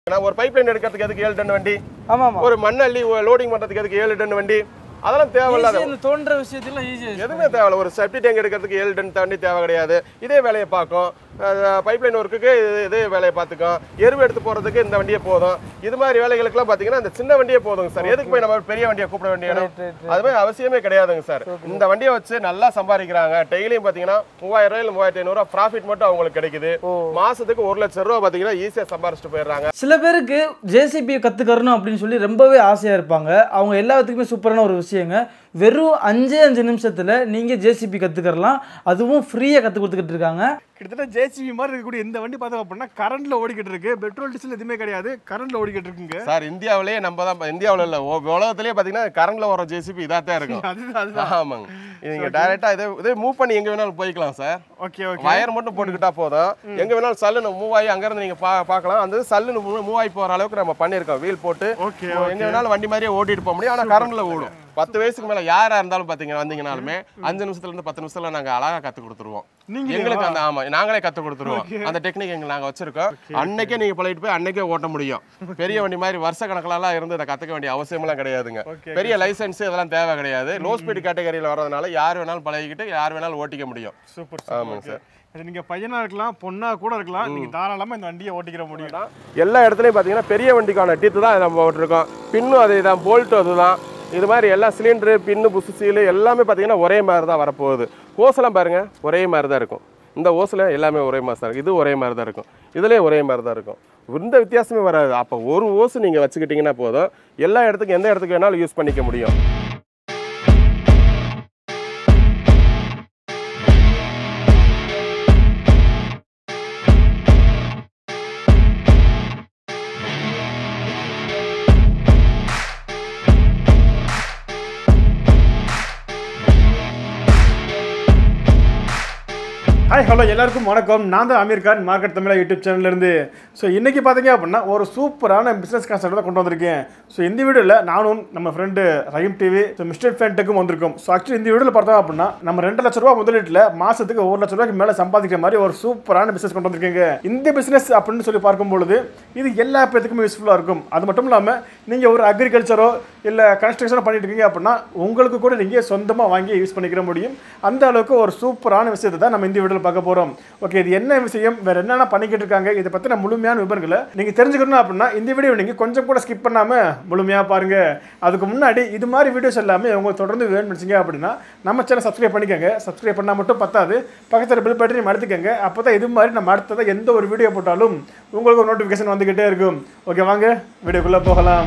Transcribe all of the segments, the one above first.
நான் ஒரு pipe line எடுக்கிறதுக்கு எதுக்கு ஏழு டன் வண்டி ஆமா ஆமா ஒரு மண்ணள்ளி லோடிங் பண்றதுக்கு எதுக்கு ஏழு டன் வண்டி அதெல்லாம் தேவையில்லாத Easy, இந்த தோன்ற விஷயத்துல ஈஸியா எதுவுமே தேவையில்ல ஒரு செப்டி டேங்க் எடுக்கிறதுக்கு ஏழு டன் தாண்டி தேவை கிடையாது இதே வேலையை பார்க்கும் பைப் லைன் ஒர்க்குக்கு இதே வேலையை பார்த்துக்கும் எருவு எடுத்து போகிறதுக்கு இந்த வண்டியே போதும் இது மாதிரி வேலைகளுக்குலாம் பார்த்தீங்கன்னா இந்த சின்ன வண்டியே போதுங்க சார் எதுக்கு போய் நம்ம பெரிய வண்டியை கூப்பிட வேண்டிய இடம் Right, right, அது மாதிரி அவசியமே கிடையாதுங்க சார் இந்த வண்டியை வச்சு நல்லா சம்பாதிக்கிறாங்க டெய்லியும் பார்த்தீங்கன்னா மூவாயிரம் ரூபாய் இல்லை மூவாயிரத்தி ஐநூறுரூவா ப்ராஃபிட் மட்டும் அவங்களுக்கு கிடைக்குது மாசத்துக்கு ஒரு லட்சம் ரூபா பார்த்தீங்கன்னா ஈஸியாக சம்பாரிச்சிட்டு போயிடுறாங்க சில பேருக்கு ஜேசிபி கற்றுக்கறணும் அப்படின்னு சொல்லி ரொம்பவே ஆசையாக இருப்பாங்க அவங்க எல்லாத்துக்குமே சூப்பரான ஒரு விஷயங்க வெறும் அஞ்சே அஞ்சு நிமிஷத்தில் நீங்கள் ஜேசிபி கற்றுக்கறலாம் அதுவும் ஃப்ரீயாக கற்றுக் கொடுத்துக்கிட்டு இருக்காங்க கிட்டத்தட்ட ஜேசிபி மாதிரி இருக்கக்கூடிய இந்த வண்டி பார்த்தோம் அப்படின்னா கரண்ட்ல ஓடிக்கிட்டு இருக்கு பெட்ரோல் டீசல் எதுவுமே கிடையாது கரண்ட்ல ஓடிக்கிட்டு இருக்குங்க சார் இந்தியாவிலேயே நம்ம தான் இந்தியாவில் இல்லை உலகத்திலேயே பார்த்தீங்கன்னா கரண்ட்ல வர ஜேசிபி இதாக தான் இருக்கும் அதுதான் அதுதான் ஆமாங்க இது நீங்க டைரக்டா இதே இதே மூவ் பண்ணி எங்க வேணாலும் போய்க்கலாம் சார் ஓகே ஓகே வயர் மட்டும் போட்டுக்கிட்டா போதும் எங்க வேணாலும் சல்லுன்னு மூவ் ஆகி அங்க இருந்து நீங்க பா- பார்க்கலாம் அந்த சல்லுன்னு மூவ் ஆகி போற அளவுக்கு நம்ம பண்ணியிருக்கோம் வீல் போட்டு ஓகே எங்க வேணாலும் வண்டி மாதிரியே ஓட்டிட்டு போக முடியும் ஆனா கரண்ட்ல ஓடும் பத்து வயசுக்கு மேல யாரா இருந்தாலும் பாத்தீங்கன்னா வந்தீங்கனாலுமே அஞ்சு நிமிஷத்துல இருந்து பத்து நிமிஷத்துல நாங்க அழகா கத்து கொடுத்துருவோம் நீங்களேவா? எங்களுக்கு அந்த ஆமா நாங்களே கத்து கொடுத்துருவோம் அந்த டெக்னிக் எங்க நாங்க வச்சிருக்கோம் அன்னைக்கே நீங்க பழகிட்டு போய் அன்னைக்கே ஓட்ட முடியும் பெரிய வண்டி மாதிரி வருஷ கணக்கிலலாம் இருந்து இதை கத்துக்க வேண்டிய அவசியமெல்லாம் கிடையாதுங்க Okay. பெரிய லைசென்ஸ் இதெல்லாம் தேவை கிடையாது லோ ஸ்பீடு கேட்டகரியில் வரதுனால யார் வேணாலும் பழகிக்கிட்டு யார் வேணாலும் ஓட்டிக்க முடியும் சூப்பர் ஆமாங்க சூப்பர் அது நீங்க பையனா இருக்கலாம் பொண்ணா கூட இருக்கலாம் நீங்க தாராளமா இந்த வண்டியை ஓட்டிக்கிற முடியும் எல்லா இடத்துலையும் பார்த்தீங்கன்னா பெரிய வண்டிக்கான டீத்து தான் நம்ம போட்டிருக்கோம் பின்னும் அதே தான் போல்ட்டும் அதுதான் இது மாதிரி எல்லா சிலிண்டரு பின்னு புசு சீலு எல்லாமே பார்த்தீங்கன்னா ஒரே மாதிரி தான் வரப்போகுது ஓசெல்லாம் பாருங்க ஒரே மாதிரி தான் இருக்கும் இந்த ஓசில் எல்லாமே ஒரே மாதிரி தான் இருக்கும் இது ஒரே மாதிரி தான் இருக்கும் இதுலேயே ஒரே மாதிரி தான் இருக்கும் இந்த வித்தியாசமே வராது அப்போ ஒரு ஓசு நீங்கள் வச்சுக்கிட்டிங்கன்னா போதும் எல்லா இடத்துக்கும் எந்த இடத்துக்கு வேணாலும் யூஸ் பண்ணிக்க முடியும் ஹாய் ஹலோ எல்லாருக்கும் வணக்கம் நான் தான் அமீர் கான் மார்க்கெட் தமிழா யூடியூப் சேனல்லேருந்து ஸோ இன்றைக்கி பார்த்தீங்க அப்படின்னா ஒரு சூப்பரான பிஸ்னஸ் கான்செப்ட் தான் கொண்டு வந்திருக்கேன் ஸோ இந்த வீடியோவில் நானும் நம்ம friend Rahim TV so mister ஃபேன்டெக்கும் வந்திருக்கோம் ஸோ ஆக்சுவலி இந்த வீடியோவில் பார்த்தோம் அப்படின்னா நம்ம ரெண்டு லட்ச ரூபா முதலீட்டில் மாதத்துக்கு ஒரு லட்ச ரூபாய்க்கு மேலே சம்பாதிக்கிற மாதிரி ஒரு சூப்பரான பிஸ்னஸ் கொண்டு வந்திருக்கீங்க இந்த பிஸ்னஸ் அப்படின்னு சொல்லி பார்க்கும்பொழுது இது எல்லா பேத்துக்குமே யூஸ்ஃபுல்லாக இருக்கும் அது மட்டும் இல்லாமல் நீங்கள் ஒரு அக்ரிகல்ச்சரோ இல்லை கன்ஸ்ட்ரக்ஷனோ பண்ணிட்டு இருக்கீங்க அப்படின்னா உங்களுக்கு கூட நீங்கள் சொந்தமாக வாங்கி யூஸ் பண்ணிக்கிற முடியும் அந்த அளவுக்கு ஒரு சூப்பரான விஷயத்தை தான் நம்ம இந்த வீடியோவில் பார்க்க போகிறோம் ஓகே இது என்ன விஷயம் வேறு என்னென்ன பண்ணிக்கிட்டு இருக்காங்க இதை பற்றின முழுமையான விவரங்களை நீங்கள் தெரிஞ்சுக்கணும் அப்படின்னா இந்த வீடியோ நீங்கள் கொஞ்சம் கூட ஸ்கிப் பண்ணாமல் முழுமையாக பாருங்கள் அதுக்கு முன்னாடி இது மாதிரி வீடியோஸ் எல்லாமே உங்களுக்கு தொடர்ந்து வேணும் நினச்சிங்க அப்படின்னா நம்ம சேனல் சப்ஸ்கிரைப் பண்ணிக்கோங்க சப்ஸ்கிரைப் பண்ணால் மட்டும் பத்தாது பக்கத்தில் பில் பட்டனை அழுத்திக்கங்க அப்போ தான் இது மாதிரி நம்ம அடுத்ததாக எந்த ஒரு வீடியோ போட்டாலும் உங்களுக்கு ஒரு நோட்டிஃபிகேஷன் வந்துக்கிட்டே இருக்கும் ஓகே வாங்க வீடியோக்குள்ளே போகலாம்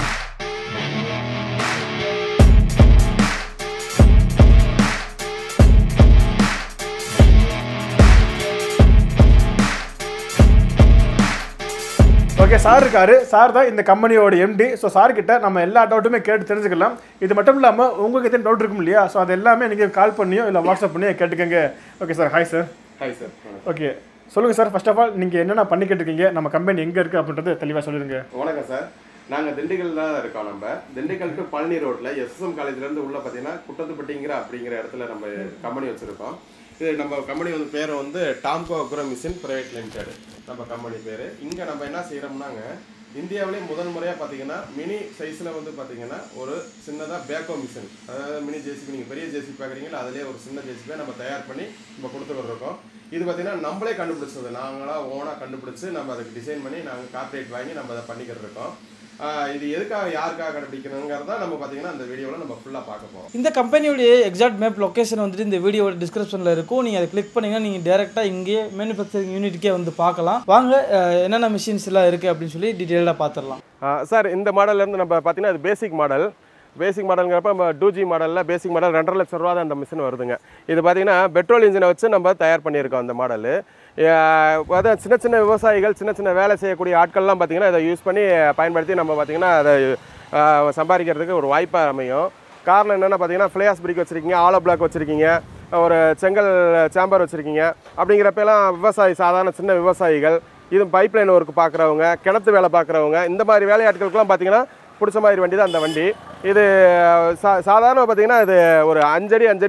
ஓகே சார் இருக்காரு சார் தான் இந்த கம்பெனியோட எம்டி ஸோ சார் கிட்ட நம்ம எல்லா டவுட்டுமே கேட்டு தெரிஞ்சுக்கலாம் இது மட்டும் இல்லாமல் உங்களுக்கு எத்தனை டவுட் இருக்கும் இல்லையா ஸோ அது எல்லாமே நீங்கள் கால் பண்ணியோ இல்லை வாட்ஸ்அப் பண்ணியோ கேட்டுக்கோங்க okay sir hi sir hi sir okay சொல்லுங்கள் சார் ஃபர்ஸ்ட் ஆஃப் ஆல் நீங்கள் என்னென்ன பண்ணிக்கிட்டு இருக்கீங்க நம்ம கம்பெனி எங்கே இருக்குது அப்படின்றது தெளிவாக சொல்லிடுங்க வணக்கம் சார் நாங்கள் திண்டுக்கல் தான் இருக்கோம் நம்ம திண்டுக்கலுக்கு பழனி ரோட்டில் எஸ்எஸ்எம் காலேஜ்லேருந்து உள்ள பார்த்தீங்கன்னா குட்டத்துப்பட்டிங்கிற அப்படிங்கிற இடத்துல நம்ம கம்பெனி வச்சுருக்கோம் இது நம்ம கம்பெனி வந்து பேர் வந்து Tamco agro machine private limited நம்ம கம்பெனி பேர் இங்கே நம்ம என்ன செய்கிறோம்னாங்க இந்தியாவிலே முதல் முறையாக பார்த்தீங்கன்னா மினி சைஸில் வந்து பார்த்தீங்கன்னா ஒரு சின்னதாக பேக்கோ மிஷின் அதாவது மினி ஜேசிபி நீங்கள் பெரிய ஜேசிபி பார்க்குறீங்களா அதிலே ஒரு சின்ன ஜேசிபியை நம்ம தயார் பண்ணி நம்ம கொடுத்துக்கிட்டு இருக்கோம் இது பார்த்தீங்கன்னா நம்மளே கண்டுபிடிச்சது நாங்களாக ஓனாக கண்டுபிடிச்சு நம்ம அதுக்கு டிசைன் பண்ணி நாங்கள் கார்பரேட் வாங்கி நம்ம அதை பண்ணிக்கிட்டு இருக்கோம் ஆஹ் இது எதுக்காக யாருக்காக கண்டுபிடிக்கணுங்கிறத நம்ம பார்த்தீங்கன்னா அந்த வீடியோவில் நம்ம ஃபுல்லாக பார்க்க போகிறோம் இந்த கம்பெனியுடைய எக்ஸாக்ட் மேப் லொக்கேஷன் வந்துட்டு இந்த வீடியோட டிஸ்கிரிப்ஷனில் இருக்கும் நீங்கள் அதை கிளிக் பண்ணீங்கன்னா நீங்கள் டேரெக்டாக இங்கேயே மேனுஃபேக்சரிங் யூனிட்டுக்கே வந்து பார்க்கலாம் வாங்க அஹ், என்னென்ன மிஷின்ஸ் எல்லாம் இருக்குது அப்படின்னு சொல்லி டீட்டெயிலாக பார்த்துடலாம் சார் இந்த மாடல்லேருந்து நம்ம பார்த்தீங்கன்னா இது பேசிக் மாடல் பேசிக் மாடலுங்கிறப்ப நம்ம டூ ஜி மாடலில் பேசிக் மாடல் ரெண்டரை லட்ச ரூபா தான் அந்த மிஷின் வருதுங்க இது பார்த்தீங்கன்னா பெட்ரோல் இன்ஜினை வச்சு நம்ம தயார் பண்ணியிருக்கோம் அந்த மாடலு அதான் சின்ன சின்ன விவசாயிகள் சின்ன சின்ன வேலை செய்யக்கூடிய ஆட்கள்லாம் பார்த்தீங்கன்னா இதை யூஸ் பண்ணி பயன்படுத்தி நம்ம பார்த்தீங்கன்னா அதை ஆஹ், சம்பாதிக்கிறதுக்கு ஒரு வாய்ப்பாக அமையும் காரணம் என்னென்னா பார்த்தீங்கன்னா ஃப்ளையாஸ் பிரிக் வச்சுருக்கீங்க ஆலோ பிளாக் வச்சுருக்கீங்க ஒரு செங்கல் சேம்பர் வச்சுருக்கீங்க அப்படிங்கிறப்பெல்லாம் விவசாயி சாதாரண சின்ன விவசாயிகள் இது பைப் லைன் ஒர்க் பார்க்குறவங்க கிணத்து வேலை பார்க்குறவங்க இந்த மாதிரி வேலையாட்களுக்கெல்லாம் பார்த்தீங்கன்னா பிடிச்ச மாதிரி வண்டி தான் அந்த வண்டி இது சா சாதாரண பார்த்தீங்கன்னா இது ஒரு அஞ்சடி அஞ்சடி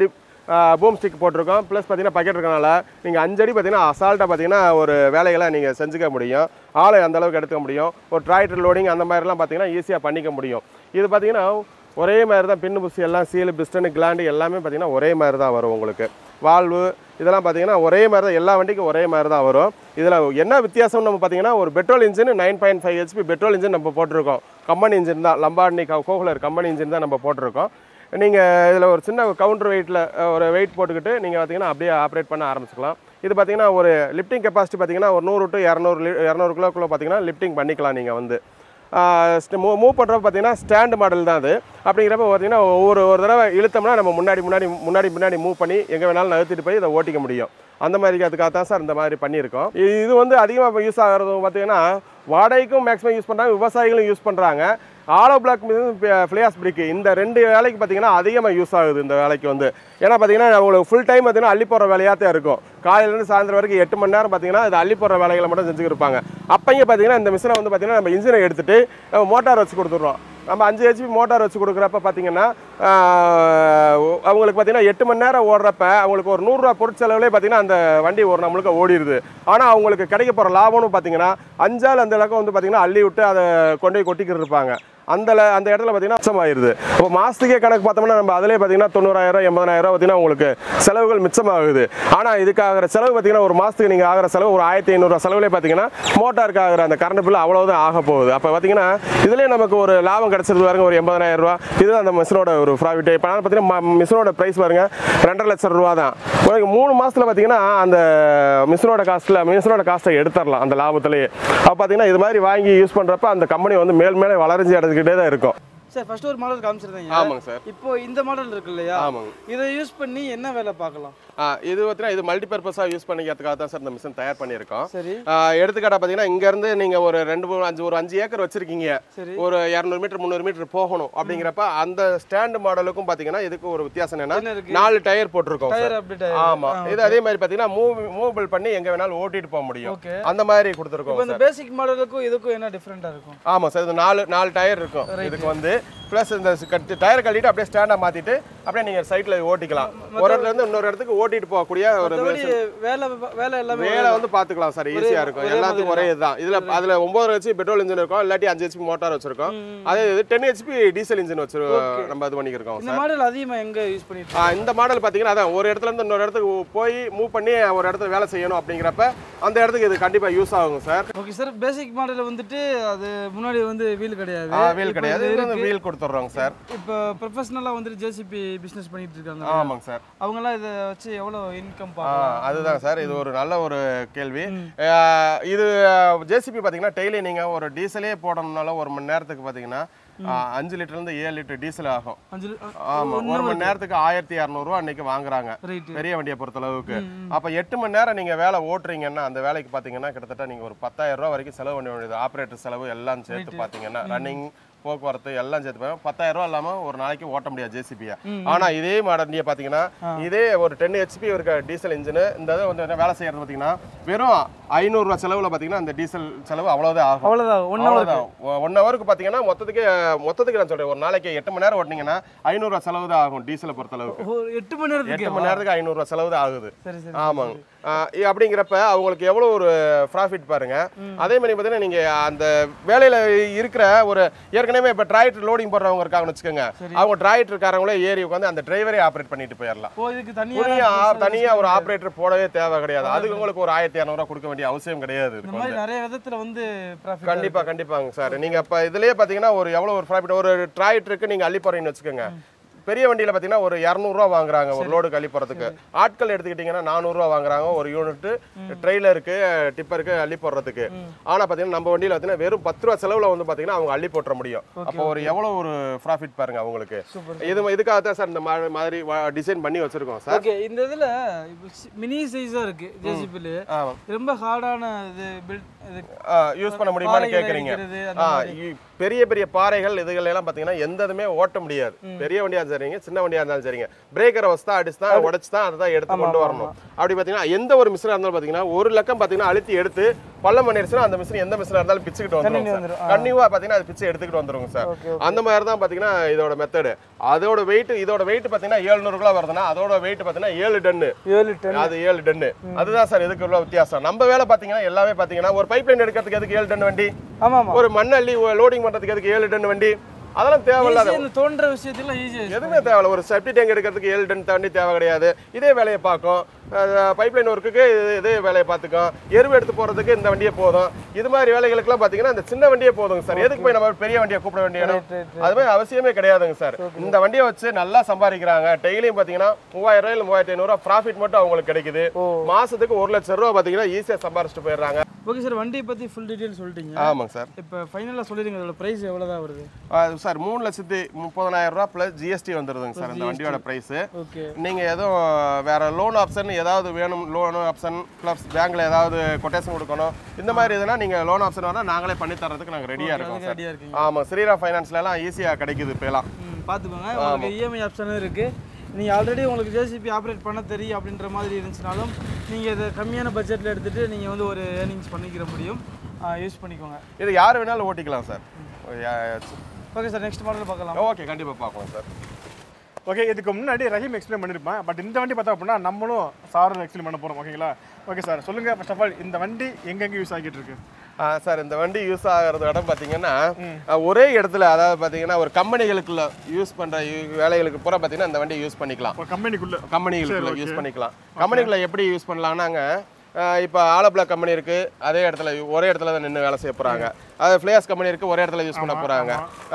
பூம் ஸ்டிக் போட்டிருக்கோம் ப்ளஸ் பார்த்தீங்கன்னா பக்கெட் இருக்கனால நீங்கள் அஞ்சடி பார்த்தீங்கன்னா அசால்ட்டாக பார்த்தீங்கன்னா ஒரு வேலைகளை நீங்கள் செஞ்சுக்க முடியும் ஆளை அந்த அளவுக்கு எடுத்துக்க முடியும் ஒரு டிராக்டர் லோடிங் அந்த மாதிரிலாம் பார்த்தீங்கன்னா ஈஸியாக பண்ணிக்க முடியும் இது பார்த்தீங்கன்னா ஒரே மாதிரி தான் பின்னு புசி எல்லாம் சீலு பிஸ்டனு கிளாண்டு எல்லாமே பார்த்தீங்கன்னா ஒரே மாதிரி தான் வரும் உங்களுக்கு வால்வு இதெல்லாம் பார்த்தீங்கன்னா ஒரே மாதிரி தான் எல்லா வண்டிக்கும் ஒரே மாதிரி தான் வரும் இதில் என்ன வித்தியாசம் நம்ம பார்த்தீங்கன்னா ஒரு petrol engine nine point five HP petrol engine நம்ம போட்டிருக்கோம் கம்பெனி இன்ஜின் தான் லம்பார்னி கோகுலர் கம்பெனி இன்ஜின் தான் நம்ம போட்டிருக்கோம் நீங்கள் இதில் ஒரு சின்ன கவுண்டர் வெயிட்டில் ஒரு வெயிட் போட்டுக்கிட்டு நீங்கள் பார்த்தீங்கன்னா அப்படியே ஆப்ரேட் பண்ண ஆரம்பிச்சுக்கலாம் இது பார்த்தீங்கன்னா ஒரு லிஃப்டிங் கெப்பாசிட்டி பார்த்தீங்கன்னா ஒரு நூறு டு இரநூறு இரநூறு கிலோக்குள்ளே பார்த்தீங்கன்னா லிஃப்டிங் பண்ணிக்கலாம் நீங்கள் வந்து மூவ் மூவ் பண்ணுறப்ப பார்த்தீங்கன்னா ஸ்டாண்ட் மாடல் தான் அது அப்படிங்கிறப்ப பார்த்தீங்கன்னா ஒவ்வொரு ஒரு தடவை இழுத்தோம்னா நம்ம முன்னாடி முன்னாடி முன்னாடி பின்னாடி மூவ் பண்ணி எங்கே வேணாலும் நகர்த்திட்டு போய் இதை ஓட்டிக்க முடியும் அந்த மாதிரி அதுக்காக தான் சார் இந்த மாதிரி பண்ணியிருக்கோம் இ- இது வந்து அதிகமாக யூஸ் ஆகிறது பார்த்தீங்கன்னா வாடகைக்கும் மேக்ஸிமம் யூஸ் பண்ணுறாங்க விவசாயிகளும் யூஸ் பண்ணுறாங்க ஆலோ பிளாக் ஃப்ளியாஸ் பிரிக் இந்த ரெண்டு வேலைக்கு பார்த்தீங்கன்னா அதிகமாக யூஸ் ஆகுது இந்த வேலைக்கு வந்து ஏன்னா பார்த்தீங்கன்னா உங்களுக்கு ஃபுல் டைம் பார்த்தீங்கன்னா அள்ளி போடுற வேலையாக தான் இருக்கும் காலையிலேருந்து சாயந்தரம் வரைக்கும் எட்டு மணி நேரம் பார்த்தீங்கன்னா இது அள்ளி போடுற வேலைகளை மட்டும் செஞ்சுருப்பாங்க அப்பையும் பார்த்தீங்கன்னா இந்த மிஷினை வந்து பார்த்தீங்கன்னா நம்ம இன்ஜினை எடுத்துட்டு நம்ம மோட்டார் வச்சு கொடுத்துட்றோம் நம்ம அஞ்சு ஹெச்பி மோட்டார் வச்சு கொடுக்குறப்ப பார்த்தீங்கன்னா ஆஹ், அவங்களுக்கு பார்த்தீங்கன்னா எட்டு மணி நேரம் ஓடுறப்ப அவங்களுக்கு ஒரு நூறுரூவா பொருட்செலவுலேயே பார்த்தீங்கன்னா அந்த வண்டி ஒரு நம்மளுக்கு ஓடிடுது ஆனால் அவங்களுக்கு கிடைக்க போகிற லாபம்னு பார்த்தீங்கன்னா அஞ்சால் அந்த இலக்கம் வந்து பார்த்தீங்கன்னா அள்ளி விட்டு அதை கொண்டு போய் கொட்டிக்கிட்டு இருப்பாங்க அந்த ல- அந்த இடத்துல பார்த்தீங்கன்னா மிச்சமாயிருது இப்போ மாதத்துக்கே கணக்கு பார்த்தோம்னா நம்ம அதிலே பார்த்தீங்கன்னா தொண்ணூறாயிரம் எண்பதாயிரம் பார்த்தீங்கன்னா உங்களுக்கு செலவுகள் மிச்சமாகுது ஆனால் இதுக்கு ஆகிற செலவு பார்த்தீங்கன்னா ஒரு மாதத்துக்கு நீங்கள் ஆகிற செலவு ஒரு ஆயிரத்தி ஐநூறுரூவா செலவுலேயே பார்த்தீங்கன்னா மோட்டாருக்கு ஆகிற அந்த கரண்ட் பில் அவ்வளோதான் ஆக போகுது அப்போ பார்த்தீங்கன்னா இதுலேயே நமக்கு ஒரு லாபம் கிடச்சிருது பாருங்க ஒரு எண்பதாயிரம் ரூபா இதுதான் அந்த மிஷினோட ஒரு ப்ராஃபிட் இப்போ பார்த்தீங்கன்னா மிஷினோட ப்ரைஸ் பாருங்க ரெண்டரை லட்சம் ரூபா தான் உங்களுக்கு மூணு மாசத்துல பார்த்தீங்கன்னா அந்த மிஷினோட காஸ்ட்டில் மிஷினோட காஸ்ட்டை எடுத்துடலாம் அந்த லாபத்திலேயே அப்போ பார்த்தீங்கன்னா இது மாதிரி வாங்கி யூஸ் பண்ணுறப்ப அந்த கம்பெனி வந்து மேல் மேலே வளர்ச்சி அடைஞ்சிக்கிட்டே தான் இருக்கும் சார் ஃபர்ஸ்ட் ஒரு மாடல் காமிச்சிருந்தீங்க ஆமாங்க சார் இப்போ இந்த மாடல் இருக்கு இல்லையா ஆமாங்க இதை யூஸ் பண்ணி என்ன வேலை பார்க்கலாம் ஆ, இது பார்த்தீங்கன்னா இது மல்டிபர்பஸாக யூஸ் பண்ணிக்கிறதுக்காக தான் சார் இந்த மிஷின் தயார் பண்ணியிருக்கோம் சரி ஆ, எடுத்துக்காட்டா பார்த்தீங்கன்னா இங்கேருந்து நீங்கள் ஒரு ரெண்டு மூணு அஞ்சு ஒரு அஞ்சு ஏக்கர் வச்சிருக்கீங்க சரி ஒரு இரநூறு மீட்டர் முந்நூறு மீட்டர் போகணும் அப்படிங்கிறப்ப அந்த ஸ்டாண்ட் மாடலுக்கும் பார்த்தீங்கன்னா இதுக்கு ஒரு வித்தியாசம் என்ன என்னன்னா இருக்கு நாலு டயர் போட்டிருக்கோம் சார் டயர் அப்டேட் ஆமா இது அதே மாதிரி பார்த்தீங்கன்னா மூவ் மூவபிள் பண்ணி எங்க வேணாலும் ஓட்டிட்டு போக முடியும் ஓகே அந்த மாதிரி கொடுத்துருக்கோம் இப்போ இந்த பேசிக் மாடலுக்கும் இதுக்கும் என்ன டிஃப்ரெண்டா இருக்கும் ஆமா சார் இது நாலு நாலு டயர் இருக்கும் இதுக்கு வந்து ப்ளஸ் இந்த டயர் கட்டிட்டு அப்படியே ஸ்டாண்டா மாத்திட்டு அப்படியே நீங்க சைட்ல ஓட்டிக்கலாம் ஒரு இடத்துல இருந்து இன்னொரு இடத்துக்கு ஓட்டிட்டு போகக்கூடிய ஒரு மற்றபடி வேலை வேலை எல்லாமே வேலை வந்து பாத்துக்கலாம் சார் ஈஸியா இருக்கும் எல்லாத்துக்கும் ஒரே இதுதான் இதுல அதுல ஒன்பது ஹெச்பி பெட்ரோல் இன்ஜின் இருக்கும் இல்லாட்டி அஞ்சு ஹெச்பி மோட்டார் வச்சிருக்கோம் அதே இது டென் ஹெச்பி டீசல் இன்ஜின் வச்சிரு நம்ம இது பண்ணிக்கிறோம் இந்த மாடல் அதிகமா எங்க யூஸ் பண்ணிட்டு ஆ, இந்த மாடல் பார்த்தீங்கன்னா அதான் ஒரு இடத்துல இருந்து இன்னொரு இடத்துக்கு போய் மூவ் பண்ணி ஒரு இடத்துல வேலை செய்யணும் அப்படிங்கிறப்ப அந்த இடத்துக்கு இது கண்டிப்பா யூஸ் ஆகும் sir okay sir basic model வந்துட்டு அது முன்னாடி வந்து வீல் கிடையாது வீல் இப்போ கிடையாது இது இது இருக்கு. வந்து வீல் கொடுத்துட்றோங்க சார் இப்போ ப்ரொஃபஷனலாக வந்துட்டு ஜேசிபி பிஸ்னஸ் பண்ணிட்டு இருக்காங்க ஆமாங்க சார் அவங்கெல்லாம் இதை வச்சு எவ்வளோ இன்கம் ஆ, பார்க்கலாம் அதுதான் சார் இது ஒரு நல்ல ஒரு கேள்வி ஆ, இது ஜேசிபி பார்த்தீங்கன்னா டெய்லி நீங்கள் ஒரு டீசலே போடணும்னாலும் ஒரு மணி நேரத்துக்கு பார்த்தீங்கன்னா ஆ, அஞ்சு லிட்டர்லேருந்து ஏழு லிட்டர் டீசல் ஆகும் அஞ்சு ஆமாம் ஒரு மணி நேரத்துக்கு ஆயிரத்தி இரநூறுவா அன்னைக்கு வாங்குறாங்க ரைட்டு பெரிய வண்டியை பொறுத்தளவுக்கு அப்போ எட்டு மணி நேரம் நீங்கள் வேலை ஓட்டுறீங்கன்னா அந்த வேலைக்கு பார்த்தீங்கன்னா கிட்டத்தட்ட நீங்கள் ஒரு பத்தாயிரம் ரூபா வரைக்கும் செலவு பண்ண வேண்டியது ஆப்ரேட்டர் செலவு எல்லாம் சேர்த்து பார்த்தீங்கன்னா ரன்னிங் போக்குவரத்து எல்லாம் சேர்த்து பார்த்தா பத்தாயிரம் ரூபா இல்லாமல் ஒரு நாளைக்கு ஓட்ட முடியாது ஜேசிபியை ஆனால் இதே மாடல் பார்த்தீங்கன்னா இதே ஒரு டென் ஹெச்பி இருக்க டீசல் இன்ஜின் இந்த இது வந்து என்ன வேலை செய்யறது பார்த்தீங்கன்னா வெறும் ஐநூறுரூவா செலவில் பார்த்தீங்கன்னா அந்த டீசல் செலவு அவ்வளோதான் ஆகும் அவ்வளோதான் ஒன் ஹவர் ஒன் ஹவருக்கு பார்த்தீங்கன்னா மொத்தத்துக்கு மொத்தத்துக்கு நான் சொல்றேன் ஒரு நாளைக்கு எட்டு மணி நேரம் ஓட்டினீங்கன்னா ஐநூறுரூவா செலவு தான் ஆகும் டீசலை பொறுத்தளவுக்கு எட்டு மணி நேரத்துக்கு எட்டு மணி நேரத்துக்கு ஐநூறுரூவா செலவு தான் ஆகுது சரி சரி ஆமாங்க ஆஹ் இ- அப்படிங்கிறப்ப அவங்களுக்கு எவ்வளோ ஒரு ப்ராஃபிட் பாருங்க அதே மாதிரி பார்த்தீங்கன்னா நீங்கள் அந்த வேலையில் இருக்கிற ஒரு ஏற்கனவே இப்போ டிராக்டர் லோடிங் போடுறவங்க இருக்காங்கன்னு வச்சுக்கோங்க அவங்க டிராக்டர்காரங்களே ஏறி உட்காந்து அந்த டிரைவரே ஆப்ரேட் பண்ணிட்டு போயிடலாம் ஓ இதுக்கு புதிய தனியாக தனியாக ஒரு ஆப்ரேட்டர் போடவே தேவை கிடையாது அதுக்கு உங்களுக்கு ஒரு ஆயிரத்தி இரநூறுவா கொடுக்க வேண்டிய அவசியம் கிடையாது இந்த இதுக்கு மாதிரி நிறைய விதத்துல வந்து ப்ராஃபிட் கண்டிப்பா கண்டிப்பாங்க சார் நீங்க இப்ப இதுலயே பாத்தீங்கன்னா ஒரு எவ்வளவு ஒரு ப்ராஃபிட் ஒரு டிராக்டருக்கு நீங்க அள்ளி போறீங்கன்னு வச்சுக்கோங்க பெரிய வண்டியில பாத்தீங்கன்னா ஒரு இரநூறுவா வாங்குறாங்க ஒரு லோடு அள்ளி போறதுக்கு ஆட்கள் எடுத்துக்கிட்டீங்கன்னா நானூறுரூவா வாங்குறாங்க ஒரு யூனிட் ட்ரெய்லருக்கு டிப்பருக்கு அள்ளி போடுறதுக்கு ஆனா பாத்தீங்கன்னா நம்ம வண்டியில பாத்தீங்கன்னா வெறும் பத்து ரூபா செலவுல வந்து பாத்தீங்கன்னா அவங்க அள்ளி போட்டுற முடியும் அப்போ ஒரு எவ்வளவு ஒரு ப்ராஃபிட் பாருங்க அவங்களுக்கு இது இதுக்காக தான் சார் இந்த மா- மாதிரி டிசைன் பண்ணி வச்சிருக்கோம் சார் ஓகே இந்த இதுல மினி சைஸா இருக்கு ஜேசிபில ஆமா ரொம்ப ஹார்டான இது பில்ட் இது யூஸ் பண்ண முடியுமான்னு பாறைகளை கேக்குறீங்க அடிக்கிறது, அந்த ஆ, இ- பெரிய பெரிய பாறைகள் இதுகள் எல்லாம் பாத்தீங்கன்னா எந்த இதுமே ஓட்ட முடியாது பெரிய வண்டியா இருந்தாலும் சரிங்க சின்ன வண்டியா இருந்தாலும் சரிங்க பிரேக்கரை வச்சு தான் அடிச்சு தான் உடச்சு தான் அதை தான் எடுத்து கொண்டு வரணும் அப்படி பாத்தீங்கன்னா எந்த ஒரு மிஷினா இருந்தாலும் பாத்தீங்கன்னா ஒரு லக்கம் பாத்தீங்கன்னா அழுத்தி எடுத்து பள்ளம் பண்ணிருச்சுன்னா அந்த மிஷின் எந்த மிஷினா இருந்தாலும் பிச்சுக்கிட்டு வந்துரும் தண்ணி சார் வந்துரும். ஆ. கன்னியூவா பாத்தீங்கன்னா அது பிச்சு எடுத்துக்கிட்டு வந்துருங்க சார் ஓகே அந்த மாதிரி தான் பாத்தீங்கன்னா இதோட மெத்தடு அதோட வெயிட் இதோட வெயிட் பாத்தீங்கன்னா 700 கிலோ வருதுன்னா அதோட வெயிட் பாத்தீங்கன்னா ஏழு டன்னு ஏழு டன் அது ஏழு டன்னு அதுதான் சார் இதுக்கு உள்ள வித்தியாசம் நம்ம வேலை பாத்தீங்கன்னா எல்லாமே பாத்தீங்கன்னா ஒரு பைப் லைன் எடுக்கிறதுக்கு எதுக்கு ஏழு டன் வண்டி ஆமா ஆமா ஒரு மண்ணள்ளி லோடிங் பண்றதுக்கு எதுக்கு ஏழு டன் வண்டி அதெல்லாம் தேவையில்லாத Easy, இந்த தோன்ற விஷயத்துல ஈஸியா எதுவுமே தேவையில்ல ஒரு செப்டி டேங்க் எடுக்கிறதுக்கு ஏழு டன் தண்ணி தேவை கிடையாது இதே வேலையை பார்க்கும் பைப் லைன் ஒர்க்குக்கு இதே வேலையை பார்த்துக்கும் எருவு எடுத்து போறதுக்கு இந்த வண்டியே போதும் இது மாதிரி வேலைகளுக்குலாம் பார்த்தீங்கன்னா இந்த சின்ன வண்டியே போதுங்க சார் எதுக்கு போய் நம்ம பெரிய வண்டியை கூப்பிட வேண்டிய இடம் Right, right, right. அது மாதிரி அவசியமே கிடையாதுங்க சார் இந்த வண்டியை வச்சு நல்லா சம்பாதிக்கிறாங்க டெய்லியும் பார்த்தீங்கன்னா மூவாயிரம் ரூபாய் இல்லை மூவாயிரத்தி ஐநூறுரூவா ப்ராஃபிட் மட்டும் அவங்களுக்கு கிடைக்குது ஓ. மாசத்துக்கு ஒரு லட்சம் ரூபா பார்த்தீங்கன்னா ஈஸியாக சம்பாரிச்சிட்டு போயிடுறாங்க ஓகே சார் வண்டியை பத்தி ஃபுல் டீடைல் சொல்லிட்டீங்க ஆமாங்க சார் இப்போ ஃபைனலாக சொல்லிடுங்க இதோட ப்ரைஸ் எவ்வளோதான் வருது அது சார் மூணு லட்சத்தி முப்பதனாயிரம் ரூபா ப்ளஸ் ஜிஎஸ்டி வந்துருதுங்க சார் இந்த வண்டியோட ப்ரைஸு ஓகே நீங்க எதுவும் வேற லோன் ஆப்ஷன் ஏதாவது வேணும் லோன் ஆப்ஷன் ப்ளஸ் பேங்க்ல ஏதாவது கொட்டேஷன் கொடுக்கணும் இந்த மாதிரி இதுனா நீங்க லோன் ஆப்ஷன் வேணா நாங்களே பண்ணி தரதுக்கு நாங்க ரெடியா இருக்கோம் சார் ரெடியாக இருக்கீங்க ஆமா ஸ்ரீரா ஃபைனான்ஸ்ல எல்லாம் ஈஸியா கிடைக்குது இப்பெல்லாம் ம் பார்த்துக்கோங்க உங்களுக்கு இஎம்ஐ ஆப்ஷனும் இருக்குது நீங்கள் ஆல்ரெடி உங்களுக்கு ஜேசிபி ஆப்ரேட் பண்ண தெரியும் அப்படின்ற மாதிரி இருந்துச்சுனாலும் நீங்கள் இதை கம்மியான பட்ஜெட்டில் எடுத்துகிட்டு நீங்கள் வந்து ஒரு ஏர்னிங்ஸ் பண்ணிக்கிற முடியும் யூஸ் பண்ணிக்கோங்க இது யார் வேணாலும் ஓட்டிக்கலாம் sir okay sir next model பார்க்கலாம் ஓகே கண்டிப்பா பார்க்கலாம் சார் ஓகே இதுக்கு முன்னாடி ரஹீம் எக்ஸ்பிளைன் பண்ணியிருப்பேன் பட் இந்த வண்டி பார்த்தா அப்படின்னா நம்மளும் சாரும் எக்ஸ்பிளைன் பண்ண போகிறோம் ஓகேங்களா ஓகே சார் சொல்லுங்க ஃபர்ஸ்ட் ஆஃப் ஆல் இந்த வண்டி எங்கெங்கே யூஸ் ஆகிட்டு இருக்கு ஆ, சார் இந்த வண்டி யூஸ் ஆகிறது இடம் பார்த்தீங்கன்னா அஹ், ஒரே இடத்துல அதாவது பார்த்தீங்கன்னா ஒரு கம்பெனிகளுக்குள்ள யூஸ் பண்ற யூ- வேலைகளுக்கு பூரா பார்த்தீங்கன்னா இந்த வண்டியை யூஸ் பண்ணிக்கலாம் ஒரு கம்பெனிக்குள்ள கம்பெனிகளுக்குள்ள யூஸ் பண்ணிக்கலாம் கம்பெனிக்குள்ள எப்படி யூஸ் பண்ணலாம்னாங்க இப்போ ஆலப்புழா கம்பெனி இருக்கு அதே இடத்துல ஒரே இடத்துல தான் நின்று வேலை செய்ய போறாங்க அது ஃபிளேஸ் கம்பெனி இருக்கு ஒரே இடத்துல யூஸ் பண்ண போறாங்க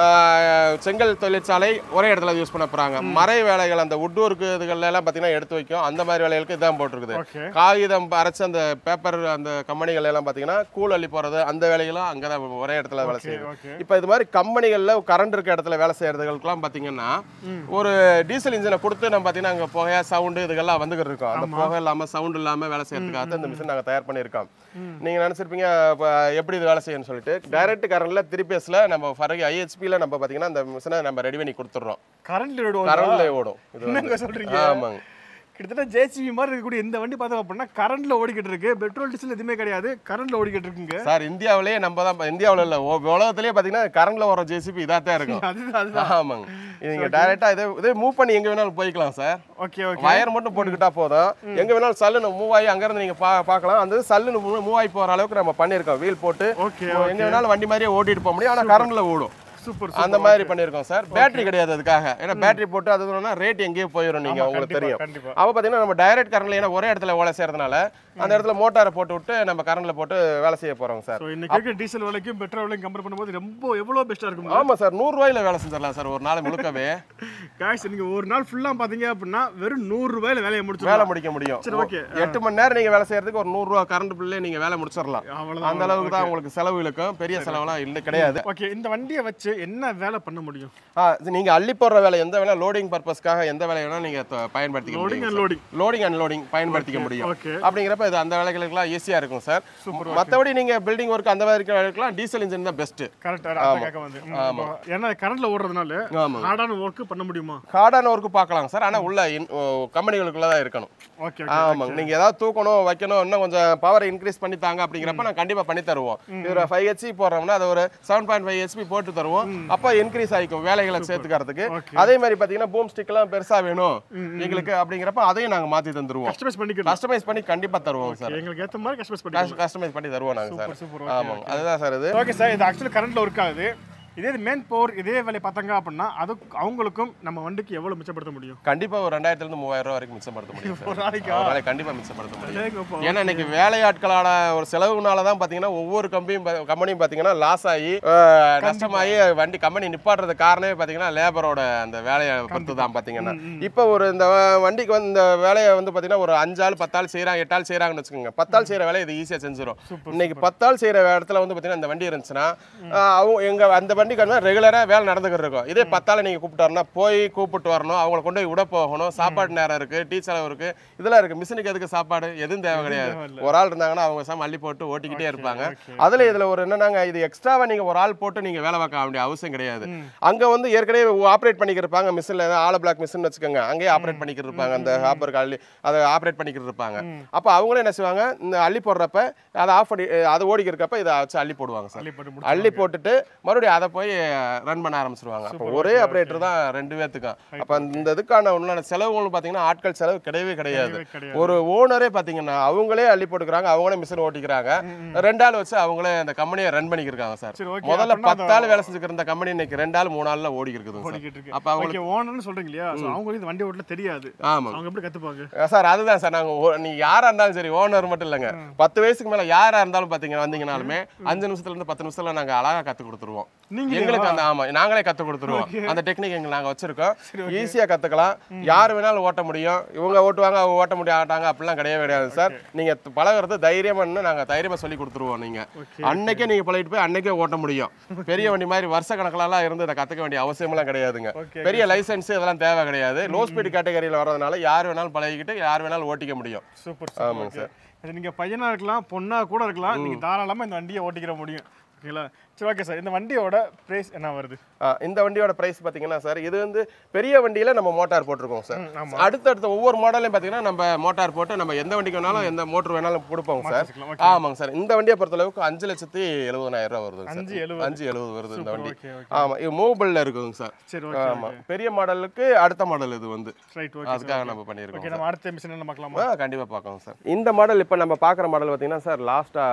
ஆஹ் செங்கல் தொழிற்சாலை ஒரே இடத்துல யூஸ் பண்ண போறாங்க மறை வேலைகள் அந்த வுட் ஒர்க் இதுகள்ல எல்லாம் பார்த்தீங்கன்னா எடுத்து வைக்கும் அந்த மாதிரி வேலைகளுக்கு இதான் போட்டிருக்குது ஓகே காகிதம் அரைச்சு அந்த பேப்பர் அந்த கம்பெனிகள் எல்லாம் பார்த்தீங்கன்னா கூழ் அள்ளி போறது அந்த வேலைகளும் அங்கே தான் ஒரே இடத்துல வேலை செய்யுது ஓகே இப்போ இது மாதிரி கம்பெனிகளில் கரண்ட் இருக்க இடத்துல வேலை செய்யறதுகளுக்குலாம் பார்த்தீங்கன்னா ஒரு டீசல் இன்ஜினை கொடுத்து நம்ம பார்த்தீங்கன்னா அங்கே புகை சவுண்டு இதுகெல்லாம் வந்துகிட்டு இருக்கோம் அந்த புகை இல்லாமல் சவுண்ட் இல்லாமல் வேலை செய்யறதுக்காக தான் இந்த மிஷின் நாங்கள் தயார் பண்ணியிருக்கோம் நீங்கள் நினச்சிருப்பீங்க இப்போ எப்படி இது வேலை செய்யணும்னு சொல்லிட்டு டைரக்ட் கரண்ட்ல த்ரீ பேஸில் நம்ம ஃபரகு ஐஹெச்பியில் நம்ம பார்த்தீங்கன்னா அந்த மிஷினை நம்ம ரெடி பண்ணி கொடுத்துட்றோம் கரண்ட்ல விடுவோம் கரண்ட்ல ஓடும் இது வந்து. என்னங்க சொல்றீங்க ஆமாங்க கிட்டத்தட்ட ஜேசிபி மாதிரி இருக்கக்கூடிய இந்த வண்டி பார்த்தோம் அப்படின்னா கரண்ட்ல ஓடிக்கிட்டு இருக்கு பெட்ரோல் டீசல் எதுவுமே கிடையாது கரண்ட்ல ஓடிக்கிட்டு இருக்குங்க சார் இந்தியாவிலேயே நம்ம தான் இந்தியாவில் இல்லை உலகத்திலேயே பார்த்தீங்கன்னா கரண்ட்ல வர ஜேசிபி இதாக தான் இருக்கும் அதுதான் அதுதான் ஆமாங்க இது நீங்கள் டைரெக்டாக இதே இதே மூவ் பண்ணி எங்கே வேணாலும் போய்க்கலாம் சார் ஓகே ஓகே வயர் மட்டும் போட்டுக்கிட்டா போதும் எங்க வேணாலும் சல்லுன்னு மூவ் ஆகி அங்கிருந்து நீங்க பா பார்க்கலாம் அந்த சல்லுன்னு மூவ் ஆகி போற அளவுக்கு நம்ம பண்ணியிருக்கோம் வீல் போட்டு ஓகே எங்க வேணாலும் வண்டி மாதிரியே ஓட்டிட்டு போக முடியும் ஆனா கரண்ட்ல ஓடும் சூப்பர் அந்த மாதிரி பண்ணியிருக்கோம் சார் பேட்டரி கிடையாது அதுக்காக ஏன்னா பேட்டரி போட்டு அது ரேட் எங்கேயோ போயிடும் நீங்க உங்களுக்கு தெரியும் கண்டிப்பா அப்போ பார்த்தீங்கன்னா நம்ம டைரக்ட் கரண்ட்ல ஏன்னா ஒரே இடத்துல வேலை செய்யறதுனால அந்த இடத்துல மோட்டாரை போட்டு விட்டு நம்ம கரண்ட்ல போட்டு வேலை செய்ய போறோம் சார் ஸோ இன்னைக்கு இருக்க டீசல் விலைக்கும் பெட்ரோல் விலைக்கும் கம்பேர் பண்ணும்போது ரொம்ப எவ்வளோ பெஸ்ட்டாக இருக்கும் ஆமா சார் நூறு ரூபாயில வேலை செஞ்சிடலாம் சார் ஒரு நாள் முழுக்கவே காய்ஸ் நீங்க ஒரு நாள் ஃபுல்லா பாத்தீங்க அப்படின்னா வெறும் நூறு ரூபாயில வேலையை வேலை முடிச்சிடலாம் முடிக்க முடியும் சரி, okay. எட்டு மணி நேரம் நீங்க வேலை செய்யறதுக்கு ஒரு நூறு ரூபா கரண்ட் பில்லே நீங்க வேலை முடிச்சிடலாம் அவ்வளவுதான் அந்த அளவுக்கு தான் உங்களுக்கு செலவு இழுக்கும் பெரிய செலவுலாம் இல்லை கிடையாது ஓகே இந்த வண்டியை வச்சு என்ன வேலை பண்ண முடியும் ஆ, இது நீங்க அள்ளி போடுற வேலை எந்த வேலை லோடிங் பர்பஸ்க்காக எந்த வேலை வேணா நீங்க த- பயன்படுத்திக்க லோடிங் முடியும் and loading loading and loading பயன்படுத்திக்க முடியும் ஓகே அப்படிங்கிறப்ப இது அந்த வேலைகளுக்குலாம் ஈஸியா இருக்கும் சார் மத்தபடி நீங்க பில்டிங் ஒர்க் அந்த மாதிரி வேலைகளுக்குலாம் டீசல் இன்ஜின் தான் பெஸ்ட் கரெக்டாக கேட்க வந்து ம், இப்போ ஏன்னா கரண்ட்ல ஓடுறதுனால ஆமாங்க ஹார்டான ஒர்க் பண்ண முடியுமா ஹார்டான ஒர்க்கு பார்க்கலாம் சார் ஆனா உள்ள கம்பெனிகளுக்குள்ள தான் இருக்கணும் ஓகே ஆமாங்க நீங்க ஏதாவது தூக்கணும் வைக்கணும் இன்னும் கொஞ்சம் பவர் இன்க்ரீஸ் பண்ணி தாங்க அப்படிங்கிறப்ப நான் கண்டிப்பா பண்ணி தருவோம் இது ஒரு ஃபைவ் ஹெச்பி போடுறோம்னா அது ஒரு செவன் பாயிண்ட் ஃபைவ் ஹெச்பி போட்டு தருவோம் அப்போ இன்க்ரீஸ் ஆகிக்கும் வேலைகளை சேர்த்துக்கிறதுக்கு Okay. அதே மாதிரி பாத்தீங்கன்னா பூம் ஸ்டிக் எல்லாம் பெருசா வேணும் எங்களுக்கு அப்படிங்கிறப்ப அதையும் நாங்க மாத்தி தந்துருவோம் கஸ்டமைஸ் பண்ணிக்கலாம் கஸ்டமைஸ் பண்ணி கண்டிப்பா தருவோம் சார் எங்களுக்கு ஏத்த மாதிரி கஸ்டமைஸ் பண்ணிக்கலாம் கஸ்டமைஸ் பண்ணி தருவோம் நாங்க சார் சூப்பர் ஆமாங்க அதுதான் சார் இது ஓகே சார் இது ஆக்சுவலி கரண்ட்ல ஒர்க் ஆகுது இதே மேன் பவர் இதே வேலையை பார்த்தாங்க அப்படின்னா அது அவங்களுக்கும் நம்ம வண்டிக்கு எவ்வளவு மிச்சப்படுத்த முடியும் கண்டிப்பா ஒரு ரெண்டாயிரத்துல இருந்து மூவாயிரம் ரூபாய் வரைக்கும் மிச்சப்படுத்த முடியும் சார் ஒரு நாளைக்கு ஒரு நாளைக்கு கண்டிப்பா மிச்சப்படுத்த முடியும் ஏங்கப்பா. ஏன்னா இன்னைக்கு வேலையாட்களோட ஒரு செலவுனால தான் பாத்தீங்கன்னா ஒவ்வொரு கம்பெனியும் பா- கம்பெனியும் பாத்தீங்கன்னா லாஸ் ஆகி அஹ், நஷ்டமாகி வண்டி கம்பெனி நிப்பாட்டுறது காரணமே பாத்தீங்கன்னா லேபரோட அந்த வேலையை பொறுத்து தான் பாத்தீங்கன்னா இப்போ ஒரு இந்த வ- வண்டிக்கு வந்து இந்த வேலையை வந்து பாத்தீங்கன்னா ஒரு அஞ்சு ஆள் பத்தாள் செய்யறாங்க எட்டாள் செய்யறாங்கன்னு வச்சுக்கோங்க பத்தாள் செய்யற வேலையை இது ஈஸியா செஞ்சிடும் இன்னைக்கு பத்தாள் செய்யற இடத்துல வந்து பாத்தீங்கன்னா இந்த வண்டி இருந்துச்சுன்னா அஹ், அவங்க எங்க அந்த வண்டி வண்டிக்காரங்க ரெகுலராக வேலை நடந்துக்கிட்டு இருக்கும் இதே பத்தால நீங்கள் கூப்பிட்டாருன்னா போய் கூப்பிட்டு வரணும் அவங்கள கொண்டு போய் விட போகணும் சாப்பாடு நேரம் இருக்குது டீ செலவு இருக்குது இதெல்லாம் இருக்குது மிஷினுக்கு எதுக்கு சாப்பாடு எதுவும் தேவை கிடையாது ஒரு ஆள் இருந்தாங்கன்னா அவங்க சாம அள்ளி போட்டு ஓட்டிக்கிட்டே இருப்பாங்க அதில் இதில் ஒரு என்னன்னாங்க இது எக்ஸ்ட்ராவாக நீங்கள் ஒரு ஆள் போட்டு நீங்கள் வேலை பார்க்க வேண்டிய அவசியம் கிடையாது அங்கே வந்து ஏற்கனவே ஆப்ரேட் பண்ணிக்கிட்டு இருப்பாங்க மிஷினில் ஏதாவது ஆல பிளாக் மிஷின் வச்சுக்கோங்க அங்கேயே ஆப்ரேட் பண்ணிக்கிட்டு இருப்பாங்க அந்த ஹாப்பருக்கு அள்ளி அதை ஆப்ரேட் பண்ணிக்கிட்டு இருப்பாங்க அப்போ அவங்களும் என்ன செய்வாங்க இந்த அள்ளி போடுறப்ப அதை ஆஃப் பண்ணி அது ஓடிக்கிறப்ப இதை வச்சு அள்ளி போடுவாங்க சார் அள்ளி போட்டு அள்ளி போட்டுட்டு மறுபடியும் அதை போய் ரன் பண்ண ஆரம்பிச்சிருவாங்க அப்போ ஒரே ஆப்ரேட்டர் தான் ரெண்டு பேர்த்துக்கும் அப்போ இந்த இதுக்கான உண்டான செலவுகள் பார்த்தீங்கன்னா ஆட்கள் செலவு கிடையவே கிடையாது கிடையாது. ஒரு ஓனரே பார்த்தீங்கன்னா அவங்களே அள்ளி போட்டுக்கிறாங்க அவங்களே மிஷின் ஓட்டிக்கிறாங்க ரெண்டு ஆள் வச்சு அவங்களே அந்த கம்பெனியை ரன் பண்ணிக்கிருக்காங்க சார் சரி ஓகே முதல்ல அப்படின்னா பத்து ஆள் வேலை செஞ்சுக்கிற இந்த கம்பெனி இன்னைக்கு ரெண்டு ஆள் மூணு ஆள்ல ஓடி இருக்குதுங்க சார் ஓடிக்கிட்டு இருக்கு அப்போ அவங்களுக்கு ஓகே ஓனர்னு சொல்றீங்க இல்லையா ஸோ அவங்களுக்கு இந்த வண்டி ஓட்டல தெரியாது ஆமாம் அவங்க எப்படி கத்துப்பாங்க சார் அதுதான் சார் நாங்கள் நீ யாரா இருந்தாலும் சரி ஓனர் மட்டும் இல்லைங்க பத்து வயசுக்கு மேல யாரா இருந்தாலும் பாத்தீங்க வந்தீங்கனாலுமே அஞ்சு நிமிஷத்துல இருந்து பத்து நிமிஷத்துல நாங்க அழகா கத்து கொடுத்துருவோம் நீங்களே எங்களுக்கு அந்த ஆமா நாங்களே கத்து கொடுத்துருவோம் அந்த டெக்னிக் எங்க நாங்க வச்சிருக்கோம் ஈஸியா கத்துக்கலாம் யார் வேணாலும் ஓட்ட முடியும் இவங்க ஓட்டுவாங்க அவங்க ஓட்ட முடியாட்டாங்க அப்படிலாம் கிடையவே கிடையாது சார் நீங்க த- பழகுறது தைரியம்னு நாங்க தைரியமா சொல்லி கொடுத்துருவோம் நீங்க அன்னைக்கே நீங்க பழகிட்டு போய் அன்னைக்கே ஓட்ட முடியும் பெரிய வண்டி மாதிரி வருஷ கணக்கிலலாம் இருந்து இதை கத்துக்க வேண்டிய அவசியம்லாம் கிடையாதுங்க Okay. பெரிய லைசன்ஸ் இதெல்லாம் தேவை கிடையாது லோ ஸ்பீடு கேட்டகரியில் வரதுனால யார் வேணாலும் பழகிக்கிட்டு யார் வேணாலும் ஓட்டிக்க முடியும் சூப்பர் ஆமாங்க சூப்பர் அது நீங்க பையனா இருக்கலாம் பொண்ணா கூட இருக்கலாம் நீங்க தாராளமா இந்த வண்டியை ஓட்டிக்கிற முடியும் ஓகேங்களா சரி ஓகே சார் இந்த வண்டியோட பிரைஸ் என்ன வருது ஆ, இந்த வண்டியோட பிரைஸ் பார்த்தீங்கன்னா சார் இது வந்து பெரிய வண்டியில நம்ம மோட்டார் போட்டிருக்கோம் சார் ம், ஆமா அடுத்தடுத்த ஒவ்வொரு மாடலையும் பார்த்தீங்கன்னா நம்ம மோட்டார் போட்டு நம்ம எந்த வண்டிக்கு வேணாலும் எந்த மோட்டர் வேணாலும் கொடுப்போம் சார் வச்சுக்கலாம், okay. ஆமாங்க சார் இந்த வண்டியை பொறுத்தளவுக்கு அஞ்சு லட்சத்தி எழுபதாயிரம் ரூபா வருது அஞ்சு சார் எழுபது. அஞ்சு எழுபது வருது இந்த வண்டி ஓகே ஓகே ஆமா இது மூவபிள்ல இருக்குதுங்க சார் சரி ஓகே ஆமா பெரிய மாடலுக்கு அடுத்த மாடல் இது வந்து ரைட் ஓகே அதுக்காக நம்ம பண்ணியிருக்கோம் ஓகே நம்ம அடுத்த மிஷின் என்ன பார்க்கலாமா ஆ கண்டிப்பாக பார்க்கலாம் சார் இந்த மாடல் இப்போ நம்ம பார்க்குற மாடல் பார்த்தீங்கன்னா சார்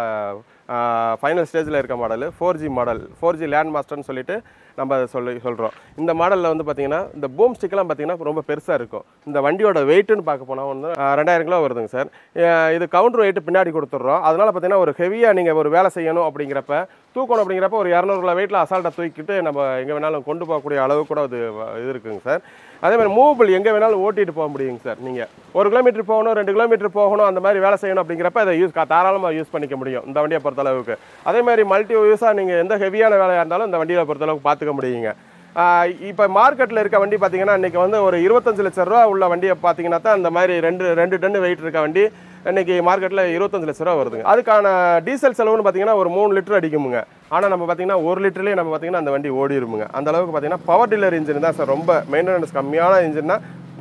லாஸ்ட்டாக ஃபைனல் ஸ்டேஜில் இருக்க model four G model four G land மாஸ்டர்னு சொல்லிட்டு நம்ம அதை சொல்லி சொல்கிறோம் இந்த மாடலில் வந்து பார்த்தீங்கன்னா இந்த பூம் ஸ்டிக்லாம் பார்த்தீங்கன்னா ரொம்ப பெருசாக இருக்கும் இந்த வண்டியோட வெயிட்டுன்னு பார்க்க போனால் வந்து ஆ, ரெண்டாயிரம் கிலோ வருதுங்க சார் ஆ, இது கவுண்டர் வெயிட் பின்னாடி கொடுத்துட்றோம் அதனால் பார்த்தீங்கன்னா ஒரு ஹெவியாக நீங்கள் ஒரு வேலை செய்யணும் அப்படிங்கிறப்ப தூக்கணும் அப்படிங்கிறப்ப ஒரு இரநூறு கிலோ வெயிட்டில் அசால்ட்டாக தூக்கிட்டு நம்ம எங்கே வேணாலும் கொண்டு போகக்கூடிய அளவு கூட அது வ- இது இருக்குங்க சார் அதே மாதிரி மூவபிள் எங்கே வேணாலும் ஓட்டிட்டு போக முடியுங்க சார் நீங்கள் ஒரு கிலோமீட்டர் போகணும் ரெண்டு கிலோமீட்டர் போகணும் அந்த மாதிரி வேலை செய்யணும் அப்படிங்கிறப்ப அதை யூஸ் தாராளமாக யூஸ் பண்ணிக்க முடியும் இந்த வண்டியை பொறுத்தளவுக்கு அதே மாதிரி மல்டி யூஸாக நீங்கள் எந்த ஹெவியான வேலையாக இருந்தாலும் இந்த வண்டியை பொறுத்தளவுக்கு பார்த்துக்க முடியுங்க இப்போ மார்க்கெட்டில் இருக்க வண்டி பார்த்தீங்கன்னா இன்றைக்கி வந்து ஒரு இருபத்தஞ்சு லட்ச ரூபா உள்ள வண்டியை பார்த்தீங்கன்னா தான் இந்த மாதிரி ரெண்டு ரெண்டு டன் வெயிட் இருக்க வண்டி இன்னைக்கு மார்க்கெட்டில் இருபத்தஞ்சு லட்ச ரூபா வருதுங்க அதுக்கான டீசல் செலவுன்னு பார்த்தீங்கன்னா ஒரு மூணு லிட்டர் அடிக்குமுங்க ஆனால் நம்ம பார்த்தீங்கன்னா ஒரு லிட்டர்லேயே நம்ம பார்த்தீங்கன்னா அந்த வண்டி ஓடிருமுங்க அந்த அளவுக்கு பார்த்தீங்கன்னா பவர் டீலர் இன்ஜின் தான் சார் ரொம்ப மெயின்டெனன்ஸ் கம்மியான இன்ஜின்னா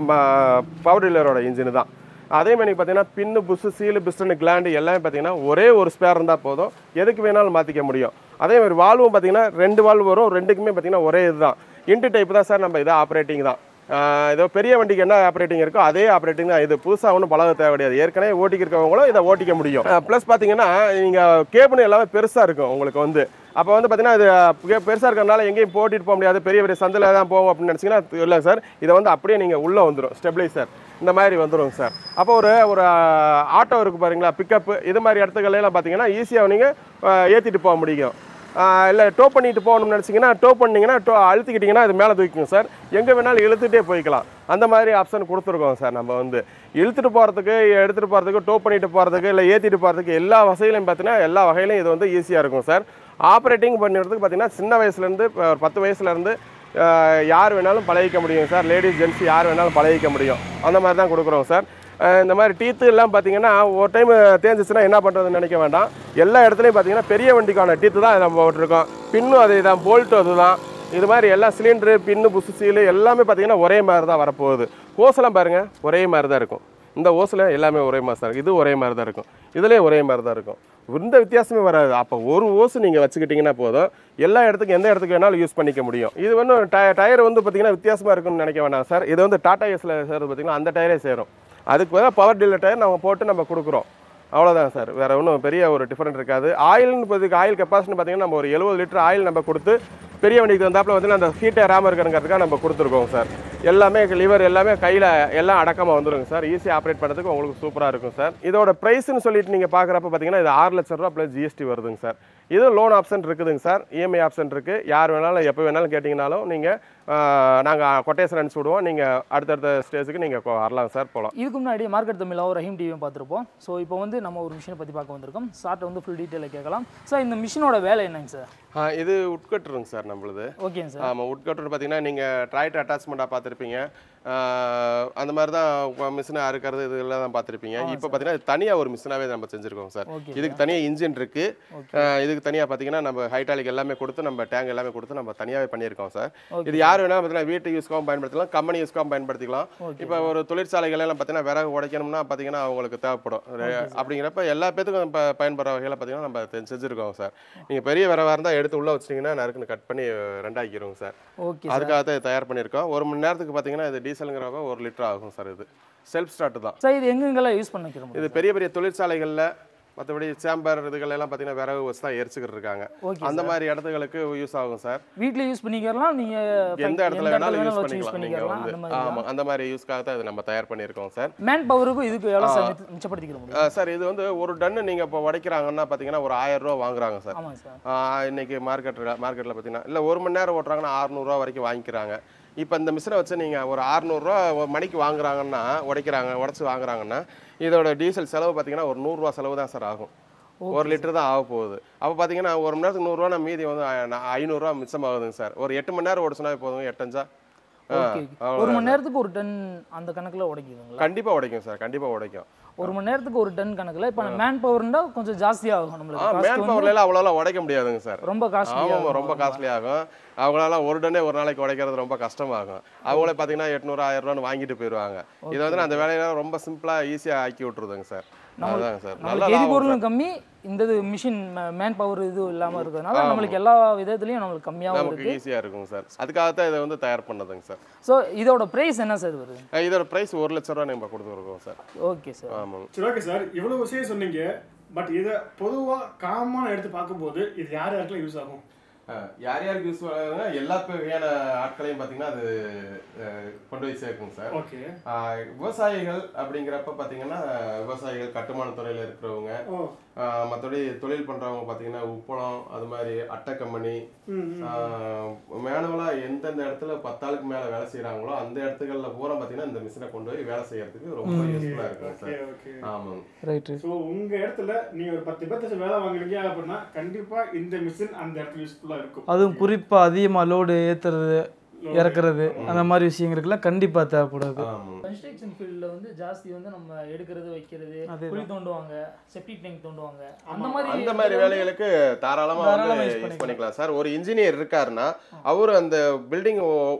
பவர் டீலரோட இன்ஜின் தான் அதே மாதிரி பார்த்தீங்கன்னா pin bush seal piston gland எல்லாமே பார்த்தீங்கன்னா ஒரே ஒரு ஸ்பேர் இருந்தால் போதும் எதுக்கு வேணாலும் மாற்றிக்க முடியும் அதே மாதிரி வால்வும் பார்த்தீங்கன்னா ரெண்டு வால்வு வரும் ரெண்டுக்குமே பார்த்தீங்கன்னா ஒரே இதுதான் இன்ட்டு டைப் தான் சார் நம்ம இதை ஆப்ரேட்டிங் தான் ஆஹ் ஏதோ பெரிய வண்டிக்கு என்ன ஆப்ரேட்டிங் இருக்கோ அதே ஆப்ரேட்டிங் தான் இது புதுசாக ஒன்றும் பழக தேவை கிடையாது ஏற்கனவே ஓட்டிக்கு இருக்கவங்களும் இதை ஓட்டிக்க முடியும் ப்ளஸ் பார்த்தீங்கன்னா நீங்கள் கேபிள் எல்லாமே பெருசாக இருக்கும் உங்களுக்கு வந்து அப்போ வந்து பார்த்தீங்கன்னா இது பெருசாக இருக்கிறனால எங்கேயும் போட்டிட்டு போக முடியாது பெரிய பெரிய சந்தில் தான் போவோம் அப்படின்னு நினச்சிங்கன்னா இல்லை சார் இதை வந்து அப்படியே நீங்கள் உள்ளே வந்துடும் ஸ்டெபிளைசர் இந்த மாதிரி வந்துடும் சார் அப்போ ஒரு ஒரு ஆட்டோ இருக்குது பாருங்களா பிக்கப்பு இது மாதிரி இடத்துக்கெல்லாம் பார்த்தீங்கன்னா ஈஸியாக நீங்கள் ஏற்றிட்டு போக முடியும் இல்லை டோ பண்ணிட்டு போகணும்னு நினச்சிங்கன்னா டோ பண்ணிங்கன்னா டோ அழுத்திக்கிட்டிங்கன்னா அது மேலே தூக்கிக்கும் சார் எங்கே வேணாலும் இழுத்துட்டே போய்க்கலாம் அந்த மாதிரி ஆப்ஷன் கொடுத்துருக்கோம் சார் நம்ம வந்து இழுத்துட்டு போகிறதுக்கு எடுத்துகிட்டு போகிறதுக்கு டோ பண்ணிட்டு போகிறதுக்கு இல்லை ஏற்றிட்டு போகிறதுக்கு எல்லா வசதியிலையும் பார்த்தீங்கன்னா எல்லா வகையிலையும் இது வந்து ஈஸியாக இருக்கும் சார் ஆப்ரேட்டிங் பண்ணுறதுக்கு பார்த்தீங்கன்னா சின்ன வயசுலேருந்து ஒரு பத்து வயசுலேருந்து யார் வேணாலும் பழகிக்க முடியும் சார் லேடிஸ் ஜென்ஸ் யார் வேணாலும் பழகிக்க முடியும் அந்த மாதிரி தான் கொடுக்குறோம் சார் அஹ் இந்த மாதிரி டீத்து எல்லாம் பார்த்தீங்கன்னா ஒரு டைம் தேஞ்சிச்சுன்னா என்ன பண்ணுறதுன்னு நினைக்க வேண்டாம் எல்லா இடத்துலையும் பார்த்தீங்கன்னா பெரிய வண்டிக்கான டீத்து தான் நம்ம போட்டிருக்கோம் பின்னும் அதே தான் போல்ட்டும் அதுதான் இது மாதிரி எல்லா சிலிண்டரு பின்னு புசு சீலு எல்லாமே பார்த்தீங்கன்னா ஒரே மாதிரி தான் வரப்போகுது ஓசெல்லாம் பாருங்கள் ஒரே மாதிரி தான் இருக்கும் இந்த ஓசில் எல்லாமே ஒரே மாதிரி தான் இருக்கும் இது ஒரே மாதிரி தான் இருக்கும் இதுலேயும் ஒரே மாதிரி தான் இருக்கும் எந்த வித்தியாசமே வராது அப்போ ஒரு ஓசு நீங்கள் வச்சுக்கிட்டிங்கன்னா போதும் எல்லா இடத்துக்கும் எந்த இடத்துக்கு வேணாலும் யூஸ் பண்ணிக்க முடியும் இது வந்து டய டயர் வந்து பார்த்தீங்கன்னா வித்தியாசமாக இருக்கும்னு நினைக்க வேண்டாம் சார் இது வந்து டாடா எஸ்ல சேருது பார்த்தீங்கன்னா அந்த டயரே சேரும் அதுக்கு பதிலாக பவர் டீலர் டயர் நம்ம போட்டு நம்ம கொடுக்குறோம் அவ்வளோதான் சார் வேறு ஒன்றும் பெரிய ஒரு டிஃபரெண்ட் இருக்காது ஆயில்னு இப்போதைக்கு ஆயில் கெப்பாசிட்டி பார்த்தீங்கன்னா நம்ம ஒரு எழுபது லிட்டர் ஆயில் நம்ம கொடுத்து பெரிய வண்டிக்கு வந்தாப்புல வந்து அந்த ஹீட் ஏறாமல் இருக்கிறதுக்காக நம்ம கொடுத்துருக்கோம் சார் எல்லாமே லிவர் எல்லாமே கையில் எல்லாம் அடக்கமாக வந்துருங்க சார் ஈஸியாக ஆப்ரேட் பண்ணுறதுக்கு உங்களுக்கு சூப்பராக இருக்கும் சார் இதோட ப்ரைஸ்னு சொல்லிட்டு நீங்கள் பார்க்குறப்ப பார்த்தீங்கன்னா இது ஆறு லட்ச ரூபா ப்ளஸ் ஜிஎஸ்டி வருதுங்க சார் இது லோன் ஆப்ஷன் இருக்குதுங்க சார் இஎம்ஐ ஆப்ஷன் இருக்குது யார் வேணாலும் எப்போ வேணாலும் கேட்டிங்கனாலும் நீங்கள் நாங்கள் கொட்டேஷன் அனுப்பிச்சி விடுவோம் நீங்கள் அடுத்தடுத்த ஸ்டேஜுக்கு நீங்கள் வரலாம் சார் போகலாம் இதுக்கு முன்னாடி மார்க்கெட் தமிழாவும் ரஹீம் டிவியும் பார்த்துருப்போம் ஸோ இப்போ வந்து நம்ம ஒரு மிஷினை பற்றி பார்க்க வந்திருக்கோம் சார்ட்டை வந்து ஃபுல் டீட்டெயிலாக கேட்கலாம் சார் இந்த மிஷினோட வேலை என்னங்க சார் ஆ, இது உட்கட்டுருங்க சார் சார் நம்மளுது ஓகேங்க சார் ஆமாம் உட் கட்டர் பார்த்தீங்கன்னா நீங்கள் ட்ராக்டர் அட்டாச்மெண்ட்டாக பார்த்துருப்பீங்க ஆஹ் அந்த மாதிரி தான் மிஷினை அறுக்கிறது இதெல்லாம் தான் பார்த்துருப்பீங்க இப்போ பார்த்தீங்கன்னா இது தனியாக ஒரு மிஷினாகவே நம்ம செஞ்சுருக்கோம் சார் Okay, இதுக்கு தனியாக இன்ஜின் இருக்குது இதுக்கு தனியாக பார்த்தீங்கன்னா நம்ம ஹைட்டாலிக் எல்லாமே கொடுத்து நம்ம டேங்க் எல்லாமே கொடுத்து நம்ம தனியாகவே பண்ணியிருக்கோம் சார் இது யார் வேணாலும் பார்த்தீங்கன்னா வீட்டு யூஸ்க்காகவும் பயன்படுத்திக்கலாம் கம்பெனி யூஸ்க்காகவும் பயன்படுத்திக்கலாம் இப்போ ஒரு தொழிற்சாலைகள் எல்லாம் பார்த்தீங்கன்னா விறகு உடைக்கணும்னா பார்த்தீங்கன்னா அவங்களுக்கு தேவைப்படும் அப்படிங்கிறப்ப எல்லா பேத்துக்கும் இப்போ பயன்படுற வகையில் பார்த்தீங்கன்னா நம்ம தெ- செஞ்சுருக்கோம் சார் நீங்கள் பெரிய விறவாக இருந்தால் எடுத்து உள்ளே வச்சிட்டிங்கன்னா நறுக்குன்னு கட் பண்ணி ரெண்டாக்கிடுவோம் சார் ஓகே அதுக்காக தான் இது தயார் பண்ணியிருக்கோம் ஒரு மணி நேரத்துக்கு பார்த்தீங்கன்னா இது டீசலுங்கிறப்ப ஒரு லிட்டர் ஆகும் சார் இது செல்ஃப் ஸ்டார்ட் தான் சார் இது எங்கெங்கெல்லாம் யூஸ் பண்ணிக்கிற முடியும் இது பெரிய பெரிய தொழிற்சாலைகளில் மற்றபடி சேம்பர் இதுகள் எல்லாம் பார்த்தீங்கன்னா விறகு வச்சு தான் எரிச்சுக்கிட்டு இருக்காங்க ஓகே அந்த மாதிரி இடத்துகளுக்கு யூஸ் ஆகும் சார் வீட்டில் யூஸ் பண்ணிக்கலாம் நீங்கள் எந்த இடத்துல வேணாலும் யூஸ் வச்சு யூஸ் பண்ணிக்கலாம் நீங்கள் பண்ணிக்கலாம் வந்து அந்த மாதிரி ஆமாம் அந்த மாதிரி யூஸ்க்காக தான் இது நம்ம தயார் பண்ணியிருக்கோம் சார் மேன் பவருக்கும் இதுக்கு எவ்வளோ சார் மிச்ச- மிச்சப்படுத்திக்கிற முடியும் ஆ, சார் இது வந்து ஒரு டன்னு நீங்கள் இப்போ உடைக்கிறாங்கன்னா பார்த்தீங்கன்னா ஒரு ஆயிரம் ரூபா வாங்குறாங்க சார் ஆமாங்க சார் ஆ, இன்னைக்கு மார்க்கெட்டில் மார்க்கெட்டில் பார்த்தீங்கன்னா இல்லை ஒரு மணி நேரம் ஓட்டுறாங்கன்னா அறநூறுவா வரைக்கும் வாங்கிக்கிறாங்க இப்போ இந்த மிஷினை வச்சு நீங்கள் ஒரு அறநூறுவா ஒரு மணிக்கு வாங்குறாங்கன்னா உடைக்கிறாங்க உடச்சி வாங்குறாங்கன்னா இதோட டீசல் செலவு பார்த்தீங்கன்னா ஒரு நூறுரூவா செலவு தான் சார் ஆகும் ஒரு லிட்டர் தான் ஆக போகுது அப்போ பார்த்தீங்கன்னா ஒரு மணி நேரத்துக்கு நூறுரூவா மீதி வந்து ஐ- நா- ஐநூறுரூவா மிச்சமாகுதுங்க சார் ஒரு எட்டு மணி நேரம் ஓடிச்சுனா போதும் எட்டஞ்சா ஆ, ஓகே ஒரு மணி நேரத்துக்கு ஒரு டன் அந்த கணக்கில் உடைக்குதுங்களா கண்டிப்பாக உடைக்கும் சார் கண்டிப்பாக உடைக்கும் ஒரு மணி நேரத்துக்கு ஒரு டன் கணக்கில் இப்போ மேன் பவர்னா கொஞ்சம் ஜாஸ்தியாகும் ஆ நம்மளுக்கு cost மேன் வந்து பவர்லாம் அவ்வளோலாம் உடைக்க முடியாதுங்க சார் ரொம்ப காஸ்ட்லி ஆமாம் ரொம்ப காஸ்ட்லி ஆகும் அவங்களால ஒரு டன்னே ஒரு நாளைக்கு உடைக்கிறது ரொம்ப கஷ்டமாகும் அவங்களே பார்த்தீங்கன்னா எட்நூறு ஆயிரம் ரூபான்னு வாங்கிட்டு போயிடுவாங்க இது வந்து நான் அந்த வேலையில ரொம்ப சிம்பிளாக ஈஸியாக ஆக்கி விட்டுருதுங்க சார் அதுதாங்க சார் நல்ல நம்மளுக்கு லாபம் எரிபொருளும் கம்மி இந்த மிஷின் மேன் பவர் இது இல்லாமல் இருக்கிறதுனால நம்மளுக்கு எல்லா விதத்துலையும் நம்மளுக்கு கம்மியாகவும் நமக்கு இருக்கு ஈஸியாக இருக்குங்க சார் அதுக்காக தான் இதை வந்து தயார் பண்ணதுங்க சார் ஸோ இதோட ப்ரைஸ் என்ன சார் வருது அஹ் இதோட ப்ரைஸ் ஒரு லட்ச ரூபா நம்ம கொடுத்துருக்கோம் சார் ஓகே சார் ஆமாங்க சரி ஓகே சார் இவ்வளோ விஷயம் சொன்னீங்க பட் இதை பொதுவாக காமனாக எடுத்து பார்க்கும்போது இது யார் யாருக்கெல்லாம் யூஸ் ஆகும் அஹ் யார் யாருக்கு யூஸ் ஆகுதுன்னா எல்லா வகையான ஆட்களையும் பார்த்தீங்கன்னா அது அஹ் கொண்டு போய் சேர்க்குங்க சார் ஓகே ஆஹ் விவசாயிகள் அப்படிங்கிறப்ப பார்த்தீங்கன்னா விவசாயிகள் கட்டுமான துறையில் இருக்கிறவங்க ஓ மற்றபடி தொழில் பண்ணுறவங்க பார்த்தீங்கன்னா உப்பளம் அது மாதிரி அட்டை கம்பெனி மேனுவலாக எந்தெந்த இடத்துல பத்தாளுக்கு மேலே வேலை செய்கிறாங்களோ அந்த இடத்துகளில் பூரா பார்த்தீங்கன்னா இந்த மிஷினை கொண்டு போய் வேலை செய்யறதுக்கு ரொம்ப யூஸ்ஃபுல்லாக இருக்குங்க ஓகே சார் ஓகே ஆமாங்க ரைட்டு ஸோ உங்கள் இடத்துல நீங்கள் ஒரு பத்து பேர்த்து வேலை வாங்குறீங்க அப்படின்னா கண்டிப்பாக இந்த மிஷின் அந்த இடத்துல யூஸ்ஃபுல்லாக இருக்கும் அதுவும் குறிப்பாக அதிகமாக லோடு ஏற்றுறது இறக்குறது அந்த மாதிரி விஷயங்களுக்குலாம் கண்டிப்பாக தேவைப்படுது ஆமாங்க கன்ஸ்ட்ரக்ஷன் ஃபீல்டில் வந்து ஜாஸ்தி வந்து நம்ம எடுக்கிறது வைக்கிறது குழி தோண்டுவாங்க செப்டிக் டேங்க் தோண்டுவாங்க அந்த மாதிரி அந்த மாதிரி வேலைகளுக்கு தாராளமா தாராளமா வந்து use யூஸ் பண்ணிக்கலாம் சார் ஒரு இன்ஜினியர் இருக்காருன்னா அவர் அந்த பில்டிங்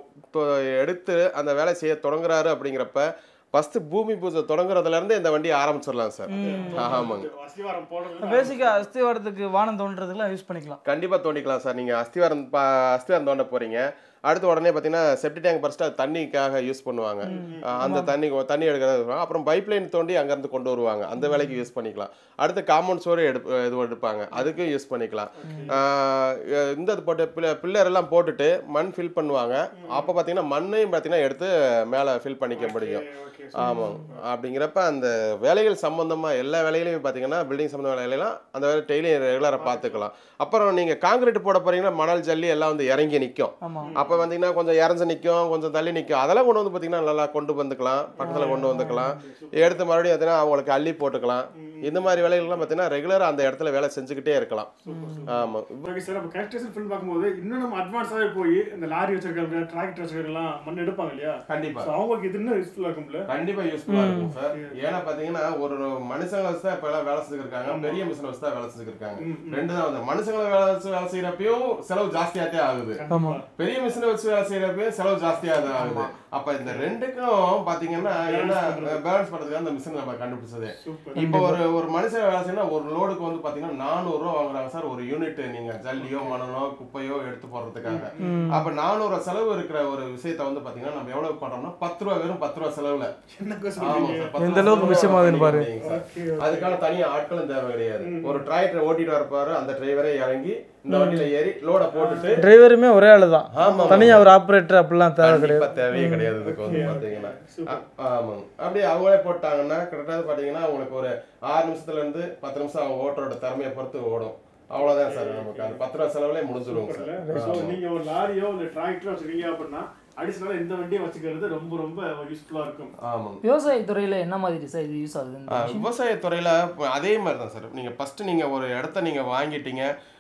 எடுத்து அந்த வேலை செய்ய தொடங்குறாரு அப்படிங்கிறப்ப ஃபர்ஸ்ட் பூமி பூஜை தொடங்குறதுல இருந்து இந்த வண்டியை ஆரம்பிச்சிடலாம் சார் ஆமாங்க அஸ்திவாரம் போடுறது பேசிக்காக அஸ்திவாரத்துக்கு வானம் தோன்றதுக்குலாம் யூஸ் பண்ணிக்கலாம் கண்டிப்பா தோண்டிக்கலாம் சார் நீங்க அஸ்திவாரம் பா- அஸ்திவாரம் தோண்ட போறீங்க அடுத்து உடனே பார்த்தீங்கன்னா செப்டி டேங்க் ஃபர்ஸ்ட் அது தண்ணிக்காக யூஸ் பண்ணுவாங்க அஹ் அந்த தண்ணி தண்ணி எடுக்கிறது வருவாங்க. அப்புறம் பைப் லைன் தோண்டி அங்கேருந்து கொண்டு வருவாங்க அந்த வேலைக்கு யூஸ் பண்ணிக்கலாம் அடுத்து காம்பவுண்ட் சோறு எடுப் இது எடுப்பாங்க அதுக்கும் யூஸ் பண்ணிக்கலாம் அஹ் இந்த இது போட்டு பில்லர் பில்லர் எல்லாம் போட்டுட்டு மண் ஃபில் பண்ணுவாங்க அப்போ பார்த்தீங்கன்னா மண்ணையும் பார்த்தீங்கன்னா எடுத்து மேலே ஃபில் பண்ணிக்க முடியும் ஓகே ஆமாம் அப்படிங்கிறப்ப அந்த வேலைகள் சம்பந்தமா எல்லா வேலைகளையும் பார்த்தீங்கன்னா பில்டிங் சம்மந்த வேலையெல்லாம் அந்த வேலை டெய்லி ரெகுலராக பார்த்துக்கலாம் அப்புறம் நீங்கள் காங்கிரீட் போட போறீங்கன்னா மணல் ஜல்லி எல்லாம் வந்து இறங்கி நிற்கும் ஆமாம் அப்போ வந்தீங்கன்னா கொஞ்சம் இறஞ்சு நிற்கும் கொஞ்சம் தள்ளி நிற்கும் அதெல்லாம் கொண்டு வந்து பார்த்தீங்கன்னா நல்லா கொண்டு வந்துக்கலாம் பக்கத்தில் கொண்டு வந்துக்கலாம் எடுத்து மறுபடியும் பார்த்தீங்கன்னா அவங்களுக்கு அள்ளி போட்டுக்கலாம் இந்த மாதிரி வேலைகள்லாம் பார்த்தீங்கன்னா ரெகுலராக அந்த இடத்துல வேலை செஞ்சுக்கிட்டே இருக்கலாம் ஆமாம் ஓகே சார் அப்போ கன்ஸ்ட்ரக்ஷன் ஃபீல்ட் பார்க்கும்போது இன்னும் நம்ம அட்வான்ஸாகவே போய் இந்த லாரி வச்சிருக்காங்க டிராக்டர் வச்சிருக்கலாம் மண் எடுப்பாங்க இல்லையா கண்டிப்பாக ஸோ அவங்களுக்கு இது இன்னும் யூஸ்ஃபுல்லாக இருக்கும்ல கண்டிப்பா யூஸ்ஃபுல்லா இருக்கும் சார் ஏன்னா பாத்தீங்கன்னா ஒரு மனுஷங்களை வச்சு தான் இப்ப எல்லாம் வேலை செஞ்சுருக்காங்க பெரிய மிஷினை வச்சு தான் வேலை செஞ்சுருக்காங்க ரெண்டு தான் வந்து மனுஷங்களை வேலை வச்சு வேலை செய்யறப்பயும் செலவு ஜாஸ்தியாத்தே ஆகுது ஆமாம் பெரிய மிஷினை வச்சு வேலை செய்யறப்பயும் செலவு ஜாஸ்தியா தான் ஆகுது அப்ப இந்த ரெண்டுக்கும் பாத்தீங்கன்னா என்ன பேலன்ஸ் பண்றதுக்கு அந்த மிஷின் நம்ம கண்டுபிடிச்சது சூப்பர் இப்போ ஒரு ஒரு மனுஷன் வேலை செய்யணும் ஒரு லோடுக்கு வந்து பாத்தீங்கன்னா நானூறு ரூபா வாங்குறாங்க சார் ஒரு யூனிட் நீங்க ஜல்லியோ மணலோ குப்பையோ எடுத்து போடுறதுக்காக அப்ப நானூறு செலவு இருக்கிற ஒரு விஷயத்த வந்து பாத்தீங்கன்னா நம்ம எவ்வளவு பண்றோம்னா பத்து ரூபா வெறும் பத்து ரூபா செலவுல என்ன ஆமா சொல்றீங்க சார், பத்து எந்த ரூபா அளவுக்கு செலவு மிச்சமாகுதுன்னு பாரு. பண்ணிக்க முடியுங்க சார். ஓகே அதுக்கான தனியா ஆட்களும் தேவை கிடையாது ஒரு டிராக்டர் ஓட்டிட்டு வரப்பாரு அந்த டிரைவரே இறங்கி இந்த வண்டியில ஏறி லோட போட்டுட்டு டிரைவருமே ஒரே ஆளு தான் ஆமா தனியாக ஒரு ஆப்ரேட்டர் அப்படிலாம் தேவை கிடையாது கண்டிப்பா தேவையே கிடையாது இதுக்கு வந்து பாத்தீங்கன்னா ஆ- ஆமாங்க அப்படியே அவங்களே போட்டாங்கன்னா கரெக்டாக பாத்தீங்கன்னா உங்களுக்கு ஒரு ஆறு நிமிஷத்துல இருந்து பத்து நிமிஷம் அவங்க ஓட்டரோட திறமையை பொறுத்து ஓடும் அவ்வளவுதான் சார் நமக்கு அந்த பத்து ரூபா செலவுலேயே முடிஞ்சிருவோங்க சார் ஸோ நீங்க ஒரு லாரியோ இல்லை டிராக்டரோ வச்சிருக்கீங்க அப்படின்னா அடிஷனலாக இந்த வண்டியை வச்சுக்கிறது ரொம்ப ரொம்ப யூஸ்ஃபுல்லாக இருக்கும் ஆமாங்க விவசாயத்துறையில் என்ன மாதிரி சார் இது யூஸ் ஆகுது ஆ, விவசாயத்துறையில அதே மாதிரி தான் சார் நீங்க ஃபர்ஸ்ட் நீங்க ஒரு இடத்த நீங்க வாங்கிட்டீங்க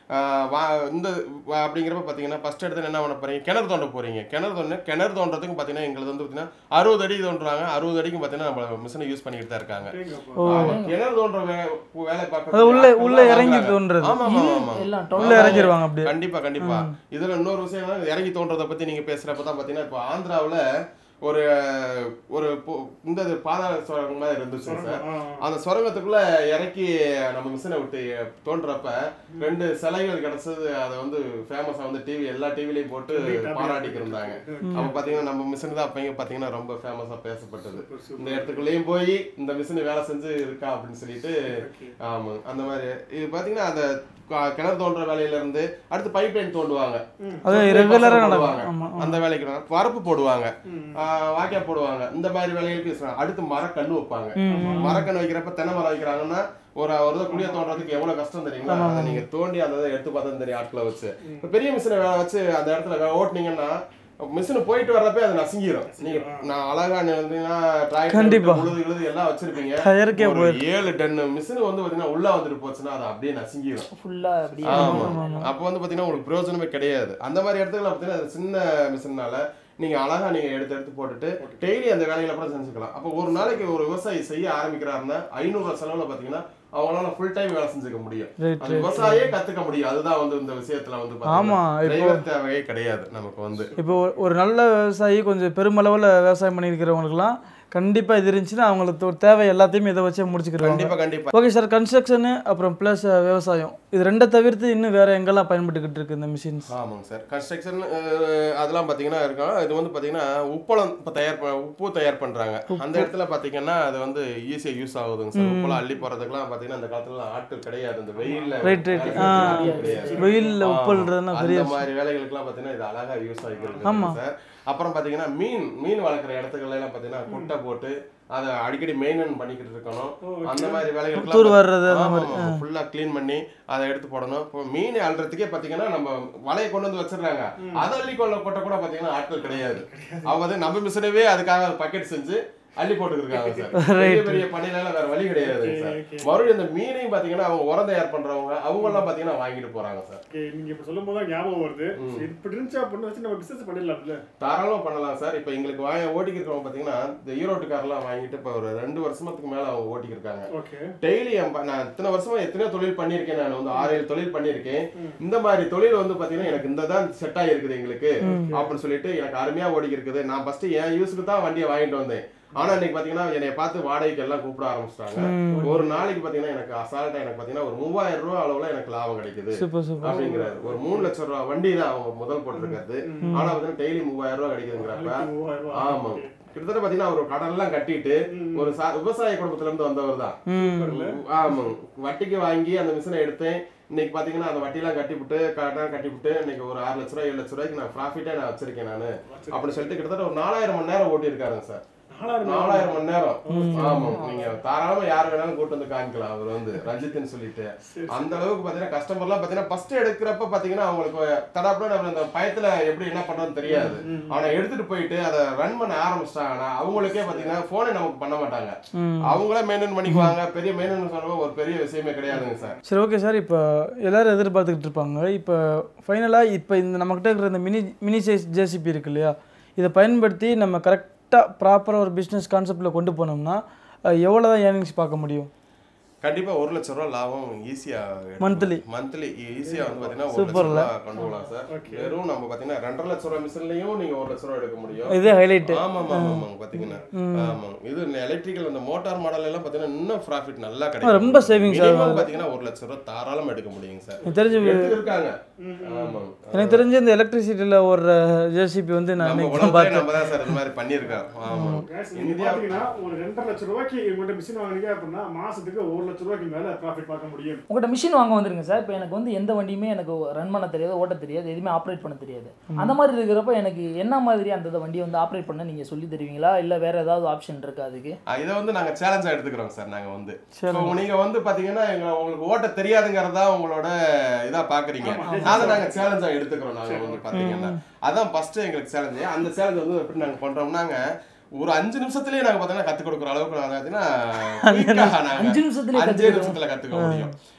ஆஹ் வா- இந்த வா- அப்படிங்கிறப்ப பார்த்தீங்கன்னா ஃபர்ஸ்ட் எடுத்து என்ன பண்ண போறீங்க கிணறு தோண்ட போறீங்க கிணறு தோண்ட கிணறு தோன்றதுக்கு பார்த்தீங்கன்னா எங்களுக்கு வந்து பார்த்தீங்கன்னா அறுபது அடி தோன்றாங்க அறுபது அடிக்கும் பார்த்தீங்கன்னா நம்ம மிஷினை யூஸ் பண்ணிட்டு தான் இருக்காங்க ஆமா. கிணறு தோன்ற வே- வேலை அது பார்க்க உள்ள உள்ள இறங்கி தோன்றது ஆமா ஆமா ஆமா எல்லாம் உள்ள இறங்கிடுவாங்க அப்படியே கண்டிப்பா கண்டிப்பா இதுல இன்னொரு விஷயம் என்னன்னா, இறங்கி தோன்றதை பத்தி நீங்க பேசுறப்ப தான் பாத்தீங்கன்னா இப்போ ஆந்திராவுல ஒரு ஒரு பு- இந்த இது பாதாள சுரங்கம் மாதிரி இருந்துச்சு சார் அந்த சுரங்கத்துக்குள்ள இறக்கி நம்ம மிஷினை விட்டு தோன்றப்ப ரெண்டு சிலைகள் கிடைச்சது அதை வந்து ஃபேமஸா வந்து டிவி எல்லா டிவிலையும் போட்டு பாராட்டிக்கு இருந்தாங்க அப்ப பாத்தீங்கன்னா நம்ம மிஷின் தான் அப்பங்க பாத்தீங்கன்னா ரொம்ப ஃபேமஸா பேசப்பட்டது இந்த இடத்துக்குள்ளேயும் போய் இந்த மிஷின் வேலை செஞ்சு இருக்கா அப்படின்னு சொல்லிட்டு ஆமா அந்த மாதிரி இது பாத்தீங்கன்னா அந்த க- கிணறு தோன்ற வேலையில இருந்து அடுத்து பைப் லைன் தோண்டுவாங்க அது சொட்டு ரெகுலரா பசங்க நடக்கும் போடுவாங்க. ஆமா அந்த வேலைக்கு நான் வரப்பு போடுவாங்க ஆஹ் வாய்க்கா போடுவாங்க இந்த மாதிரி வேலைகளுக்கு யூஸ் பண்ணுவாங்க. அடுத்து மரக்கண்ணு வைப்பாங்க மரக்கண்ணு வைக்கிறப்ப தென்னை மரம் வைக்கிறாங்கன்னா ஒரு ஒரு இதை குழிய தோன்றதுக்கு எவ்வளவு கஷ்டம் தெரியுங்களா அதை நீங்க தோண்டி அந்த இதை எடுத்து பார்த்தா தெரியும் ஆட்களை வச்சு இப்ப பெரிய மிஷினை வேலை வச்சு அந்த இடத்துல வே- ஓட்டுனீங்கன்னா மிஷின் போயிட்டு வர்றப்ப அது நசுங்கிரும் நீங்க நான் அழகா இருந்தீங்கன்னா கண்டிப்பா. டிராக்டர் உழுது உழுது எல்லாம் வச்சிருப்பீங்க டயருக்கே ஒரு ஏழு டன் மிஷின் வந்து பாத்தீங்கன்னா உள்ள வந்துட்டு போச்சுன்னா அது அப்படியே நசுங்கிரும் ஃபுல்லா அப்படியே ஆமா அப்போ வந்து பாத்தீங்கன்னா உங்களுக்கு பிரயோஜனமே கிடையாது அந்த மாதிரி இடத்துல பாத்தீங்கன்னா அது சின்ன மிஷினால நீங்க அழகா நீங்க எடுத்து எடுத்து போட்டுட்டு டெய்லி அந்த வேலைகளை கூட செஞ்சுக்கலாம் அப்போ ஒரு நாளைக்கு ஒரு விவசாயி செய்ய ஆரம்பிக்கிறாருன்னா ஐநூறு ரூபாய் செலவுல பாத்தீங்கன்னா அவங்களால ஃபுல் டைம் வேலை செஞ்சுக்க முடியும் Right, அந்த விவசாயியே கத்துக்க முடியும் அதுதான் வந்து இந்த விஷயத்துல வந்து ஆமா, இப்போ- டிரைவர் தேவையே கிடையாது நமக்கு வந்து இப்போ ஒரு- ஒரு நல்ல விவசாயி கொஞ்சம் பெருமளவில் விவசாயம் பண்ணியிருக்கிறவங்களுக்குலாம் கண்டிப்பாக இது இருந்துச்சுன்னா அவங்களுக்கு ஒரு தேவை எல்லாத்தையுமே இதை வச்சே முடிச்சுக்கிடுவாங்க கண்டிப்பா கண்டிப்பா ஓகே சார் கன்ஸ்ட்ரக்ஷனு அப்புறம் ப்ளஸ் விவசாயம் இது ரெண்டை தவிர்த்து இன்னும் வேற எங்கெல்லாம் பயன்பட்டுக்கிட்டு இருக்கு இந்த மிஷின்ஸ் ஆமாங்க சார் கன்ஸ்ட்ரக்ஷன் அதெல்லாம் பார்த்தீங்கன்னா இருக்கும் இது வந்து பார்த்தீங்கன்னா உப்பளம் இப்போ தயார் ப- உப்பு தயார் பண்ணுறாங்க அந்த இடத்துல பார்த்தீங்கன்னா அது வந்து ஈஸியாக யூஸ் ஆகுதுங்க சார் உப்பெல்லாம் அள்ளி போகிறதுக்குலாம் பார்த்தீங்கன்னா அந்த காலத்துல ஆட்கள் கிடையாது இந்த வெயிலில் ரைட் ரைட் ஆ வெயிலில் உப்புன்றதுனா பெரிய அந்த மாதிரி வேலைகளுக்குலாம் பார்த்தீங்கன்னா இது அழகா யூஸ் ஆகிக்கிறது சார் அப்புறம் பார்த்தீங்கன்னா மீன் மீன் வளர்க்குற இடத்துக்கள்ல எல்லாம் பார்த்தீங்கன்னா குட்டை போட்டு அதை அடிக்கடி மெயின்டைன் பண்ணிக்கிட்டு இருக்கணும் அந்த மாதிரி வேலைகளுக்கு தூர் வர்றது அந்த மாதிரி ஃபுல்லாக க்ளீன் பண்ணி அதை எடுத்து போடணும் இப்போ மீன் அள்ளுறதுக்கே பார்த்தீங்கன்னா நம்ம வலையை கொண்டு வந்து வச்சிடுறாங்க அதை அள்ளி கொள்ள கொட்ட கூட பார்த்தீங்கன்னா ஆட்கள் கிடையாது அவங்க வந்து நம்ம மிஷினவே அதுக்காக பக்கெட் செஞ்சு அள்ளி போட்டுருக்காங்க சார் பெரிய பெரிய பண்ணையில வேற வழி கிடையாது சார் மறுபடியும் இந்த மீனையும் பார்த்தீங்கன்னா அவங்க உரம் தயார் பண்றவங்க அவங்க எல்லாம் பார்த்தீங்கன்னா வாங்கிட்டு போறாங்க சார் ஓகே நீங்க இப்ப சொல்லும் போது தான் ஞாபகம் வருது இப்படி இருந்துச்சு அப்படின்னு வச்சு நம்ம பிசினஸ் பண்ணிடலாம்ல தாராளமா பண்ணலாம் சார் இப்போ எங்களுக்கு வாங்க ஓட்டிக்கு இருக்கவங்க பார்த்தீங்கன்னா இந்த ஈரோட்டுக்காரெல்லாம் வாங்கிட்டு இப்போ ஒரு ரெண்டு வருஷத்துக்கு மேல அவங்க ஓட்டிக்கு இருக்காங்க ஓகே டெய்லி நான் இத்தனை வருஷமா எத்தனையோ தொழில் பண்ணியிருக்கேன் நான் வந்து ஆறு ஏழு தொழில் பண்ணியிருக்கேன் இந்த மாதிரி தொழில் வந்து பாத்தீங்கன்னா எனக்கு இந்த தான் செட் ஆகிருக்குது எங்களுக்கு அப்படின்னு சொல்லிட்டு எனக்கு அருமையா ஓடி இருக்குது நான் ஃபர்ஸ்ட் என் யூஸுக்கு தான் வண்டியை வாங்கிட்டு வந்தேன் ஆனா இன்னைக்கு பாத்தீங்கன்னா என்னை பார்த்து வாடகைக்கு எல்லாம் கூப்பிட ஆரம்பிச்சிட்டாங்க ஒரு நாளைக்கு பாத்தீங்கன்னா எனக்கு அசால்ட்டா எனக்கு பாத்தீங்கன்னா ஒரு மூவாயிரம் ரூபாய் அளவுல எனக்கு லாபம் கிடைக்குது சூப்பர் சூப்பர் அப்படிங்கிறாரு ஒரு மூணு லட்சம் ரூபாய் வண்டி தான் அவங்க முதல் போட்டிருக்கிறது ஆனா பாத்தீங்கன்னா டெய்லி மூவாயிரம் ரூபாய் கிடைக்குதுங்கிறப்ப மூவாயிரம் ரூபாய். ஆமா கிட்டத்தட்ட பாத்தீங்கன்னா அவர் கடன் எல்லாம் கட்டிட்டு ஒரு சா- விவசாய குடும்பத்துல இருந்து வந்தவர் தான் ம் ஆமாங்க வட்டிக்கு வாங்கி அந்த மிஷினை எடுத்தேன் இன்னைக்கு பாத்தீங்கன்னா அந்த வட்டிலாம் கட்டிவிட்டு கரெக்டாக கட்டிவிட்டு இன்னைக்கு ஒரு ஆறு லட்ச ரூபாய் ஏழு லட்ச ரூபாய்க்கு நான் ப்ராஃபிட்டே நான் வச்சிருக்கேன் நான் அப்படின்னு சொல்லிட்டு கிட்டத்தட்ட ஒரு நாலாயிரம் மணி நேரம் ஓட்டி இருக்காருங்க சார் நாலாயிரம் நாலாயிரம் மணி நேரம் ஆமா நீங்க தாராளமா யார் வேணாலும் கூட்டு வந்து காமிக்கலாம் அவர் வந்து ரஞ்சித்னு சொல்லிட்டு அந்த அளவுக்கு பாத்தீங்கன்னா கஸ்டமர்லாம் பாத்தீங்கன்னா ஃபர்ஸ்ட் எடுக்கிறப்ப பாத்தீங்கன்னா அவங்களுக்கு தடாப்புல நம்ம அந்த பயத்துல எப்படி என்ன பண்றோம்னு தெரியாது ஆனா எடுத்துட்டு போயிட்டு அதை ரன் பண்ண ஆரம்பிச்சிட்டாங்கன்னா அவங்களுக்கே பாத்தீங்கன்னா போனே நமக்கு பண்ண மாட்டாங்க அவங்களே மெயின்டைன் பண்ணிக்குவாங்க பெரிய மெயின்டைன் சொல்லுவோம் ஒரு பெரிய விஷயமே கிடையாதுங்க சார் சரி ஓகே சார் இப்போ எல்லாரும் எதிர்பார்த்துக்கிட்டு இருப்பாங்க இப்போ ஃபைனலாக இப்போ இந்த நம்மக்கிட்ட இருக்கிற இந்த மினி மினி சைஸ் ஜேசிபி இருக்கு இல்லையா இதை பயன்படுத்தி நம்ம கரெக்டாக ப்ராப்பராக ஒரு பிஸ்னஸ் கான்செப்டில் கொண்டு போனோம்னா எவ்வளோ தான் ஏர்னிங்ஸ் பார்க்க முடியும் கண்டிப்பா ஒரு லட்ச ரூபா லாபம் ஈஸியா Monthly. மந்த்லி ஈஸியா வந்து பாத்தீங்கன்னா ஒரு லட்ச ரூபா கொண்டு போகலாம் சார் வெறும் நம்ம பாத்தீங்கன்னா ரெண்டரை லட்ச ரூபா மிஷின்லயும் நீங்க ஒரு லட்ச ரூபா எடுக்க முடியும் இதே ஹைலைட்டு ஆமா ஆமா ஆமாங்க பாத்தீங்கன்னா ஆமாங்க இது எலக்ட்ரிக்கல் அந்த மோட்டார் மாடல் எல்லாம் பாத்தீங்கன்னா இன்னும் ப்ராஃபிட் நல்லா கிடைக்கும் ரொம்ப savings Minimum பாத்தீங்கன்னா ஒரு லட்ச ரூபா தாராளமா எடுக்க முடியுங்க சார் எனக்கு தெரிஞ்சு எடுத்துருக்காங்க ஆமாங்க எனக்கு தெரிஞ்சு இந்த எலக்ட்ரிசிட்டியில் ஒரு ஜேசிபி வந்து நான் நம்ம இன்னைக்கு உடம்புல பார்த்தேன் நம்ம தான் சார் இந்த மாதிரி பண்ணியிருக்கோம் ஆமா Guys, நீங்க பாத்தீங்கன்னா ஒரு ரெண்டரை லட்சம் ரூபாய்க்கு இவங்கள்ட்ட மிஷின் வாங்குனீங்க அப்படின்னா மாசத்துக்கு ஒரு லட்சம் ரூபாய்க்கு மேல ப்ராஃபிட் பார்க்க முடியும் உங்கள்கிட்ட மிஷின் வாங்க வந்துருங்க சார் இப்போ எனக்கு வந்து எந்த வண்டியுமே எனக்கு ரன் பண்ண தெரியாது ஓட்ட தெரியாது எதுவுமே ஆப்ரேட் பண்ண தெரியாது அந்த மாதிரி இருக்கிறப்ப எனக்கு என்ன மாதிரி அந்த வண்டியை வந்து ஆப்ரேட் பண்ண நீங்கள் சொல்லி தருவீங்களா இல்லை வேற ஏதாவது ஆப்ஷன் இருக்கா அதுக்கு ஆ, இதை வந்து நாங்க சேலஞ்சா எடுத்துக்கிறோம் சார் நாங்க வந்து So, நீங்க வந்து பாத்தீங்கன்னா எங்க உங்களுக்கு ஓட்ட தெரியாதுங்கிறதா உங்களோட இதா பாக்குறீங்க அதை நாங்க சேலஞ்சா எடுத்துக்கிறோம் நாங்க வந்து பாத்தீங்கன்னா அதான் ஃபர்ஸ்ட் எங்களுக்கு சேலஞ்சு அந்த சேலஞ்ச் வந்து எப்படி நாங்க பண்றோம்னாங்க ஒரு அஞ்சு நிமிஷத்துலயே நாங்க பாத்தீங்கன்னா கத்து கொடுக்குற அளவுக்கு நாங்க பாத்தீங்கன்னா quick ஆ நாங்க அஞ்சு நிமிஷத்துலயே அஞ்சே நிமிஷத்துல கத்துக்க முடியும்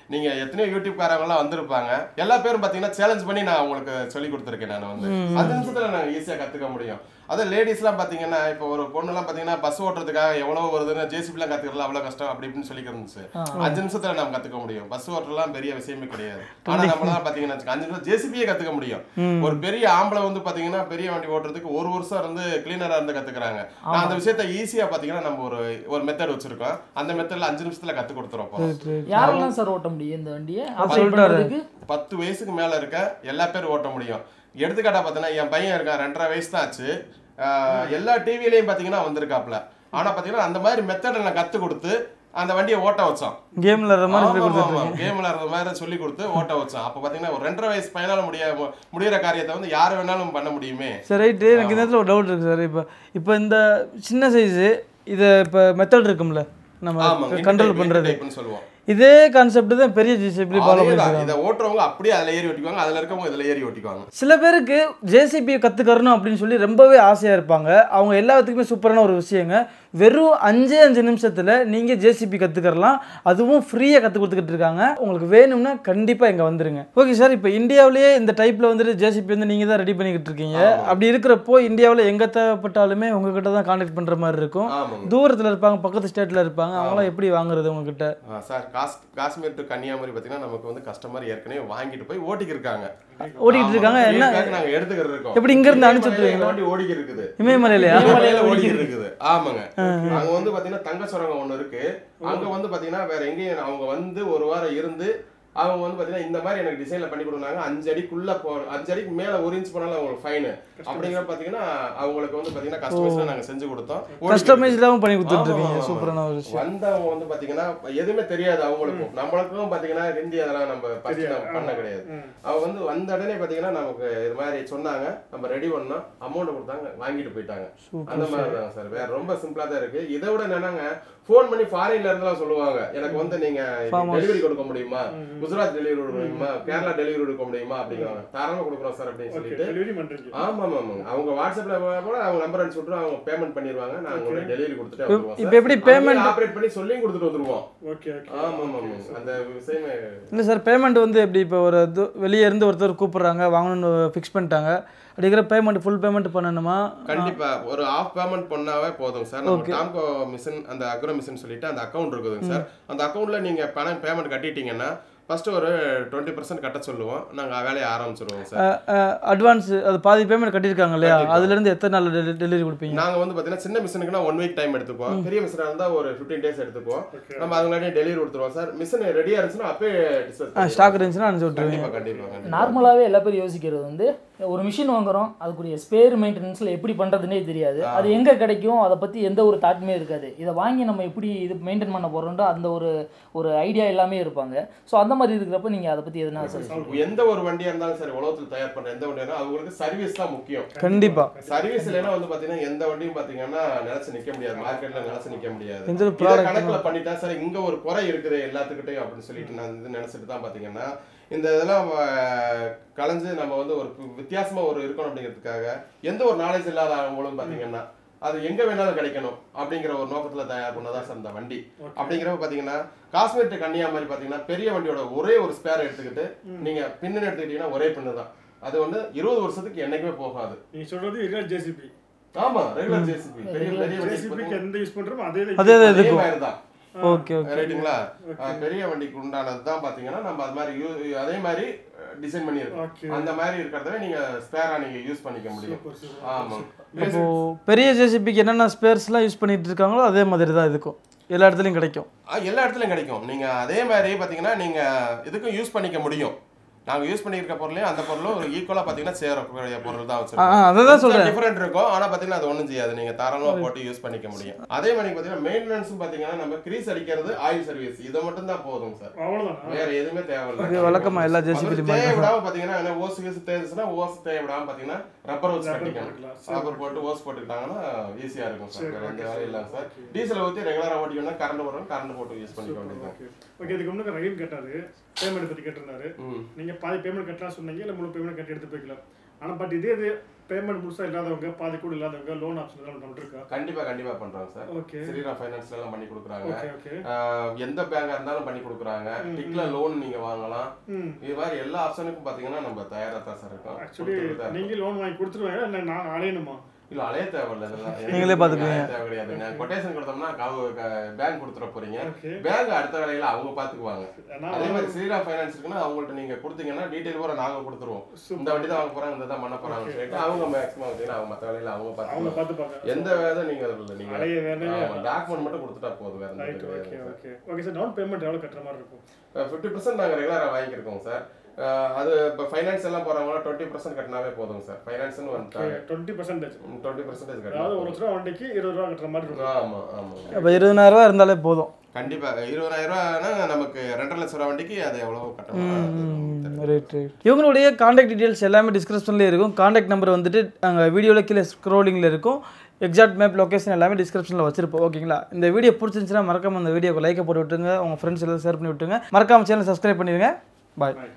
நீங்க எத்தனையோ யூடியூப்காரங்களாம் வந்திருப்பாங்க எல்லா பேரும் பாத்தீங்கன்னா சேலஞ்ச் பண்ணி நான் உங்களுக்கு சொல்லி கொடுத்துருக்கேன் நான் வந்து அஞ்சு நிமிஷத்துல நாங்க ஈஸியா கத்துக்க முடியும் அதே லேடிஸ்லாம் பாத்தீங்கன்னா இப்போ ஒரு பொண்ணுலாம் பாத்தீங்கன்னா பஸ் ஓட்டுறதுக்காக எவ்வளவு வருதுன்னு ஜேசிபிலாம் கத்துக்கலாம் அவ்வளவு கஷ்டம் அப்படி இப்படின்னு சொல்லி இருந்துச்சு அஞ்சு நிமிஷத்துல நம்ம கத்துக்க முடியும் பஸ் ஓட்டுறதுலாம் பெரிய விஷயமே கிடையாது ஆனா நம்மளாம் பாத்தீங்கன்னா வச்சுக்கோங்க, அஞ்சு நிமிஷம் ஜேசிபியே கத்துக்க முடியும் ஒரு பெரிய ஆம்பளை வந்து பாத்தீங்கன்னா பெரிய வண்டி ஓட்டுறதுக்கு ஒரு வருஷம் இருந்து கிளீனரா இருந்து கத்துக்கிறாங்க நான் அந்த விஷயத்த ஈஸியா பாத்தீங்கன்னா நம்ம ஒரு ஒரு மெத்தட் வச்சிருக்கோம் அந்த மெத்தட்ல அஞ்சு நிமிஷத்துல கத்து கொடுத்துருவோம் போறோம். யாரெல்லாம் சார் ஓட்ட முடியும் இந்த வண்டியை ஆப்ரேட் சொல்லிட்டாரு. பண்ணுறதுக்கு பத்து வயசுக்கு மேல இருக்க எல்லா பேரும் ஓட்ட முடியும் எடுத்துக்காட்டா பார்த்தீங்கன்னா என் பையன் இருக்கான் ரெண்டரை வயசு தான் ஆச்சு ஆஹ் எல்லா டிவிலையும் பார்த்தீங்கன்னா வந்திருக்காப்ல ஆனா பார்த்தீங்கன்னா அந்த மாதிரி மெத்தடை நான் கத்து கொடுத்து அந்த வண்டியை ஓட்ட வச்சோம் கேமில் இருக்கிற மாதிரி சொல்லி கொடுத்துட்டு கேம்ல இருந்த மாதிரி சொல்லி கொடுத்து ஓட்ட வச்சோம் அப்ப பாத்தீங்கன்னா ஒரு ரெண்டரை வயசு பையனால முடிய முடியிற காரியத்தை வந்து யாரு வேணாலும் பண்ண முடியுமே சரி ரைட்டு எனக்கு இந்த இடத்துல ஒரு டவுட் இருக்குது சார் இப்போ இப்போ இந்த சின்ன சைஸு இதை இப்போ மெத்தட் இருக்கும்ல நம்ம ஆமாங்க கண்ட்ரோல் பண்ணுறது டைப்னு சொல்லுவோம் இதே கான்செப்ட் தான் பெரிய ஜிசிபி ஃபாலோ அதேதான். பண்ணிருக்காங்க இதை ஓட்டுறவங்க அப்படியே அதுல ஏறி ஓட்டிக்குவாங்க அதுல இருக்கவங்க இதுல ஏறி ஓட்டிக்குவாங்க சில பேருக்கு ஜேசிபியை கற்றுக்கறணும் அப்படின்னு சொல்லி ரொம்பவே ஆசையாக இருப்பாங்க அவங்க எல்லாத்துக்குமே சூப்பரான ஒரு விஷயங்க வெறும் அஞ்சே அஞ்சு நிமிஷத்தில் நீங்கள் ஜேசிபி கற்றுக்கறலாம் அதுவும் ஃப்ரீயாக கற்றுக் கொடுத்துக்கிட்டு இருக்காங்க உங்களுக்கு வேணும்னா கண்டிப்பாக இங்கே வந்துருங்க ஓகே சார் இப்போ இந்தியாவிலேயே இந்த டைப்பில் வந்துட்டு ஜேசிபி வந்து நீங்கள் தான் ரெடி பண்ணிக்கிட்டு இருக்கீங்க அப்படி இருக்கிறப்போ இந்தியாவில் எங்கே தேவைப்பட்டாலுமே உங்ககிட்ட தான் காண்டாக்ட் பண்ணுற மாதிரி இருக்கும் ஆமாங்க தூரத்தில் இருப்பாங்க பக்கத்து ஸ்டேட்டில் இருப்பாங்க அவங்களாம் எப்படி வாங்குறது உங்ககிட்ட ஆ, sir cause Kashmir to Kanyakumari பார்த்தீங்கன்னா நமக்கு வந்து கஸ்டமர் ஏற்கனவே வாங்கிட்டு போய் ஓட்டிக்கு இருக்காங்க ஓடிக்கிட்டு இருக்காங்க ஆமா, என்ன feedback நாங்க எடுத்துக்கிட்டு இருக்கோம் எப்படி இங்க இருந்து இமயமலையில அனுப்பிச்சு எங்க வண்டி ஓடிக்கி இருக்குது இமயமலையிலையா இமயமலையில ஓடிக்கி இருக்குது ஆமாங்க அங்க வந்து பாத்தீங்கன்னா தங்க சுரங்கம் ஒண்ணு இருக்கு அங்க வந்து பாத்தீங்கன்னா வேற எங்கேயும் அவங்க வந்து ஒரு வாரம் இருந்து அவங்க வந்து பாத்தீங்கன்னா இந்த மாதிரி எனக்கு டிசைன்ல பண்ணி கொடுத்தாங்க அஞ்சு அடிக்குள்ள போ அஞ்சு அடிக்கு மேல ஒரு இன்ச் போனாலும் அவங்களுக்கு ஃபைன் அப்படிங்கிற பாத்தீங்கன்னா அவங்களுக்கு வந்து பாத்தீங்கன்னா கஸ்டமைஸ்ல நாங்க செஞ்சு கொடுத்தோம் ஓடிக்கி கஸ்டமைஸ்டாகவும் பண்ணி கொடுத்துட்டு ஆமா, இருக்கீங்க ஆமா, சூப்பரான ஒரு விஷயம் வந்தவங்க வந்து பாத்தீங்கன்னா எதுவுமே தெரியாது அவங்களுக்கும் நம்மளுக்கும் பாத்தீங்கன்னா ஹிந்தி அதெல்லாம் நம்ம first நம்ம பண்ண கிடையாது அவங்க வந்து வந்த உடனே பாத்தீங்கன்னா நமக்கு இது மாதிரி சொன்னாங்க நம்ம ரெடி பண்ணோம் அமௌண்ட் கொடுத்தாங்க வாங்கிட்டு போயிட்டாங்க அந்த மாதிரி தான் சார் வேற ரொம்ப சிம்பிளா தான் இருக்கு இதை விட என்னன்னாங்க ஃபோன் பண்ணி ஃபாரின்ல இருந்தெல்லாம் சொல்லுவாங்க எனக்கு வந்து நீங்க டெலிவரி கொடுக்க முடியுமா குஜராத் டெலிவரி கொடுக்க முடியுமா கேரளா டெலிவரி கொடுக்க முடியுமா அப்படிங்கிறாங்க தாராளமா கொடுக்குறோம் சார் அப்படின்னு சொல்லிட்டு டெலிவரி பண்றீங்க ஆமா ஆமா ஆமாங்க அவங்க வாட்ஸ்அப்ல கூட அவங்க நம்பர் அனுப்பிச்சு விட்டுரும் அவங்க பேமெண்ட் பண்ணிடுவாங்க நாங்க உங்களுக்கு டெலிவரி கொடுத்துட்டு வந்துருவோம் இப்போ எப்படி பேமெண்ட் ஆப்ரேட் பண்ணி சொல்லியும் கொடுத்துட்டு வந்துருவோம் ஓகே ஓகே ஆமா ஆமா ஆமா அந்த விஷயமே இல்லை சார் பேமெண்ட் வந்து எப்படி இப்போ ஒரு து- வெளியே இருந்து ஒருத்தர் கூப்பிட்றாங்க வாங்கணும்னு ஃபிக்ஸ் பண்ணிட்டாங்க அப்படிங்கிற பேமெண்ட் ஃபுல் பேமெண்ட் பண்ணணுமா கண்டிப்பா ஒரு ஆஃப் பேமெண்ட் பண்ணாவே போதும் சார் நம்ம டாம்கோ மிஷின் அந்த அக்ரோ மிஷின் சொல்லிட்டு அந்த அக்கௌண்ட் இருக்குதுங்க சார் அந்த அக்கௌண்ட்ல நீங்க பணம் பேமெண்ட் கட்டிட்டீங்கன்னா ஃபர்ஸ்ட் ஒரு டுவெண்ட்டி பர்சன்ட் கட்ட சொல்லுவோம் நாங்க வேலையை ஆரம்பிச்சிருவோம் சார் அட்வான்ஸ் அது பாதி பேமெண்ட் கட்டியிருக்காங்க இல்லையா அதுலேருந்து எத்தனை நாள் டெலிவரி கொடுப்பீங்க நாங்க வந்து பாத்தீங்கன்னா சின்ன மிஷினுக்குனா ஒன் வீக் டைம் எடுத்துக்குவோம் பெரிய மிஷினா இருந்தா ஒரு 15 டேஸ் எடுத்துக்குவோம் நம்ம அது முன்னாடியே டெலிவரி கொடுத்துருவோம் சார் மிஷின் ரெடியா இருந்துச்சுன்னா அப்பயே டிஸ்பேச் ஸ்டாக் இருந்துச்சுன்னா அனுப்பிச்சு விட்ருவீங்க கண்டிப்பா கண்டிப்பா கண்டிப்பா நார்மலாகவே எல்லா பேரும் யோசிக்கிறது வந்து ஒரு மிஷின் வாங்குறோம் அதுக்குரிய ஸ்பேர் மெயின்டெனன்ஸில் எப்படி பண்ணுறதுனே தெரியாது அது எங்கே கிடைக்கும் அதை பற்றி எந்த ஒரு தாட்டுமே இருக்காது இதை வாங்கி நம்ம எப்படி இது மெயின்டைன் பண்ண போகிறோம்ன்ற அந்த ஒரு ஒரு ஐடியா எல்லாமே இருப்பாங்க ஸோ அந்த மாதிரி இருக்கிறப்ப நீங்கள் அதை பற்றி எதுனா சார் சொல்லுங்க எந்த ஒரு வண்டியா இருந்தாலும் சரி உலகத்துல தயார் பண்ற எந்த வண்டியா இருந்தாலும் அவங்களுக்கு சர்வீஸ் தான் முக்கியம் கண்டிப்பாக சர்வீஸ் இல்லைன்னா வந்து பாத்தீங்கன்னா எந்த வண்டியும் பாத்தீங்கன்னா நிலைச்சு நிக்க முடியாது மார்க்கெட்ல நிலைச்சு நிக்க முடியாது எந்த ஒரு இதை ப்ராடக்ட் கணக்குல பண்ணிட்டா சார் இங்க ஒரு குறை இருக்குது எல்லாத்துக்கிட்டையும் அப்படின்னு சொல்லிட்டு நான் வந்து நினைச்சிட்டு தான் பாத்தீங்கன்னா இந்த இதெல்லாம் அஹ், கலைஞ்சு நம்ம வந்து ஒரு கு- வித்தியாசமா ஒரு இருக்கணும் அப்படிங்கிறதுக்காக எந்த ஒரு நாலேஜ் இல்லாத அவங்களும் பாத்தீங்கன்னா அது எங்க வேணாலும் கிடைக்கணும் அப்படிங்கிற ஒரு நோக்கத்துல தயார் பண்ணதான் சார் இந்த வண்டி அப்படிங்கிறப்ப பாத்தீங்கன்னா காஷ்மீர் to கன்னியாகுமரி பாத்தீங்கன்னா பெரிய வண்டியோட ஒரே ஒரு ஸ்பேர் எடுத்துக்கிட்டு நீங்க பின்னு எடுத்துக்கிட்டீங்கன்னா ஒரே பின்னு தான் அது வந்து இருபது வருஷத்துக்கு என்னைக்குமே போகாது நீங்க சொல்றது ரெகுலர் ஜேசிபி ஆமா ரெகுலர் ஜேசிபி பெரிய பெரிய வண்டி ஜேசிபிக்கு எந்த யூஸ் பண்றோமோ அதே அதே தான் அதே இதுக்கும் மாதிரி தான் ஓகே ஓகே ரைட்டுங்களா அஹ் பெரிய வண்டிக்கு உண்டானது தான் பாத்தீங்கன்னா நம்ம அது மாதிரி யூ- அதே மாதிரி டிசைன் பண்ணியிருக்கோம் ஓகே அந்த மாதிரி இருக்கிறத நீங்க ஸ்பேரா நீங்க யூஸ் பண்ணிக்க முடியும் சூப்பர் சூப்பர் ஆமா இப்போ பெரிய ஜேசிபிக்கு என்னென்ன ஸ்பேர்ஸ்லாம் யூஸ் பண்ணிட்டு இருக்காங்களோ அதே மாதிரி தான் இதுக்கும் எல்லா இடத்துலையும் கிடைக்கும் ஆ, எல்லா இடத்துலயும் கிடைக்கும் நீங்க அதே மாதிரி பாத்தீங்கன்னா நீங்க இதுக்கும் யூஸ் பண்ணிக்க முடியும் நாங்க யூஸ் பண்ணியிருக்க பொருளையும் அந்த பொருளும் ஒரு ஈக்குவலா பாத்தீங்கன்னா சேரக்கூடிய பொருள் தான் ஆ வச்சிருக்கோம் ஆ, அதை தான் சொல்கிறேன் டிஃபரெண்ட் இருக்கும் ஆனா பாத்தீங்கன்னா அது ஒண்ணும் செய்யாது நீங்க தாராளமா போட்டு யூஸ் பண்ணிக்க முடியும் அதே மாதிரி பாத்தீங்கன்னா மெயின்டெனன்ஸும் பாத்தீங்கன்னா நம்ம கிரீஸ் அடிக்கிறது ஆயில் சர்வீஸ் இது மட்டும் தான் போதும் சார் அவ்வளவுதான் வேற எதுவுமே இது தேவையில்லை வழக்கமா எல்லா அது ஜேசிபிலையும் தேவை விடாம பாத்தீங்கன்னா என்ன ஓசு கீசு தேய்ச்சுன்னா ஓசு தேவை விடாம பாத்தீங்கன்னா ரப்பர் வச்சு கட்டிக்கணும் ரப்பர் போட்டு ஓஸ் போட்டுக்கிட்டாங்கன்னா ஈஸியா இருக்கும் சார் வேற எந்த வேலையும் இல்ல சார் டீசல் ஊத்தி ரெகுலரா ஓட்டிக்கணும்னா கரண்ட் வரும் கரண்ட் போட்டு யூஸ் பண்ணிக்க வேண்டியது ஓகே ஓகே இதுக்கு முன்னாடி ரஹீம் கேட்டாரு பேமெண்ட் பத்தி கேட்டிருந்தாரு ம் நீங்க பாதி பேமெண்ட் கட்டலாம் சொன்னீங்க இல்ல முழு பேமெண்ட் கட்டி எடுத்து போய்க்கலாம் ஆனா பட் இதே இது பேமெண்ட் முழுசாக இல்லாதவங்க பாதி கூட இல்லாதவங்க லோன் ஆப்ஷன் எல்லாம் நம்மகிட்ட இருக்கா கண்டிப்பா கண்டிப்பா பண்றோம் சார் ஓகே ஸ்ரீராம் ஃபைனான்ஸ்ல எல்லாம் பண்ணி கொடுக்குறாங்க ஓகே ஓகே ஆஹ் எந்த பேங்கா இருந்தாலும் பண்ணி கொடுக்குறாங்க டிக்ல லோன் நீங்க வாங்கலாம் ம் இது மாதிரி எல்லா ஆப்ஷனுக்கும் பாத்தீங்கன்னா நம்ம தயாரா தான் சார் இருக்கோம் ஆக்சுவலி கொடுத்துட்டு தான் இருக்கோம். நீங்கள் லோன் வாங்கி கொடுத்துருவாங்க இல்லை நான் அலையணுமா இல்ல அலைய தேவையில்ல இதெல்லாம் நீங்களே பாத்துக்குவீங்க. அலைய தேவை கிடையாது கொட்டேஷன் கொடுத்தோம்னா பேங்க் கொடுத்துட போறீங்க ஓகே பேங்க் அடுத்த வேலையில அவங்க பாத்துக்குவாங்க ஏன்னா அதே மாதிரி ஸ்ரீராம் ஃபைனான்ஸ் இருக்குன்னா அவங்கள்ட்ட நீங்க கொடுத்தீங்கன்னா டீடைல் பூரா நாங்க கொடுத்துருவோம் இந்த வண்டி தான் வாங்க போறாங்க இந்த தான் பண்ண போறாங்க சொல்லிட்டு அவங்க மேக்ஸிமம் பார்த்தீங்கன்னா அவங்க மத்த வேலையில அவங்க அவங்க பாத்துக்குவாங்க பார்த்துப்பாங்க எந்த வேலை நீங்க அதுல நீங்க அலைய வேணவே டாக்குமெண்ட் மட்டும் கொடுத்துட்டா போதும் வேற ரைட் எந்த okay okay okay sir down payment எவ்வளோ கட்டுற மாதிரி இருக்கும் ஃபிஃப்டி பர்சன்ட் நாங்கள் ரெகுலராக வாங்கியிருக்கோம் சார் அஹ் அது இப்போ ஃபைனான்ஸ் எல்லாம் போகிறவங்களாம் டுவெண்ட்டி பர்சன்ட் கட்டினாவே போதுங்க சார் ஃபைனான்ஸ்னு வந்துட்டாங்க டுவெண்ட்டி பர்சன்டேஜ் டுவெண்ட்டி பர்சன்டேஜ் அதாவது ஒரு கட்டணும் லட்ச ரூபா வண்டிக்கு இருபது ரூபா கட்டுற மாதிரி இருக்கும் ஆமாம் ஆமாம் அப்போ இருபதாயிரரூவா இருந்தாலே போதும் கண்டிப்பாக இருபதாயிரம் ரூபானா நமக்கு ரெண்டரை லட்ச ரூபா வண்டிக்கு அது எவ்வளோ கட்டணும் ரைட் ரைட் இவங்களுடைய காண்டாக்ட் டீடைல்ஸ் எல்லாமே டிஸ்கிரிப்ஷன்லேயே இருக்கும் காண்டாக்ட் நம்பர் வந்துட்டு அங்கே வீடியோவில் கீழே ஸ்க்ரோலிங்கில் இருக்கும் எக்ஸாக்ட் மேப் லொகேஷன் எல்லாமே டிஸ்கிரிப்ஷனில் வச்சிருப்போம் ஓகேங்களா இந்த வீடியோ பிடிச்சிருந்துச்சுன்னா மறக்காம அந்த வீடியோக்கு லைக்கை போட்டு விட்டுருங்க உங்கள் ஃப்ரெண்ட்ஸ் எல்லாம் ஷேர் பண்ணி விட்டுருங்க மறக்காம சேனல் சப்ஸ்கிரைப் பண்ணிடுங்க பாய்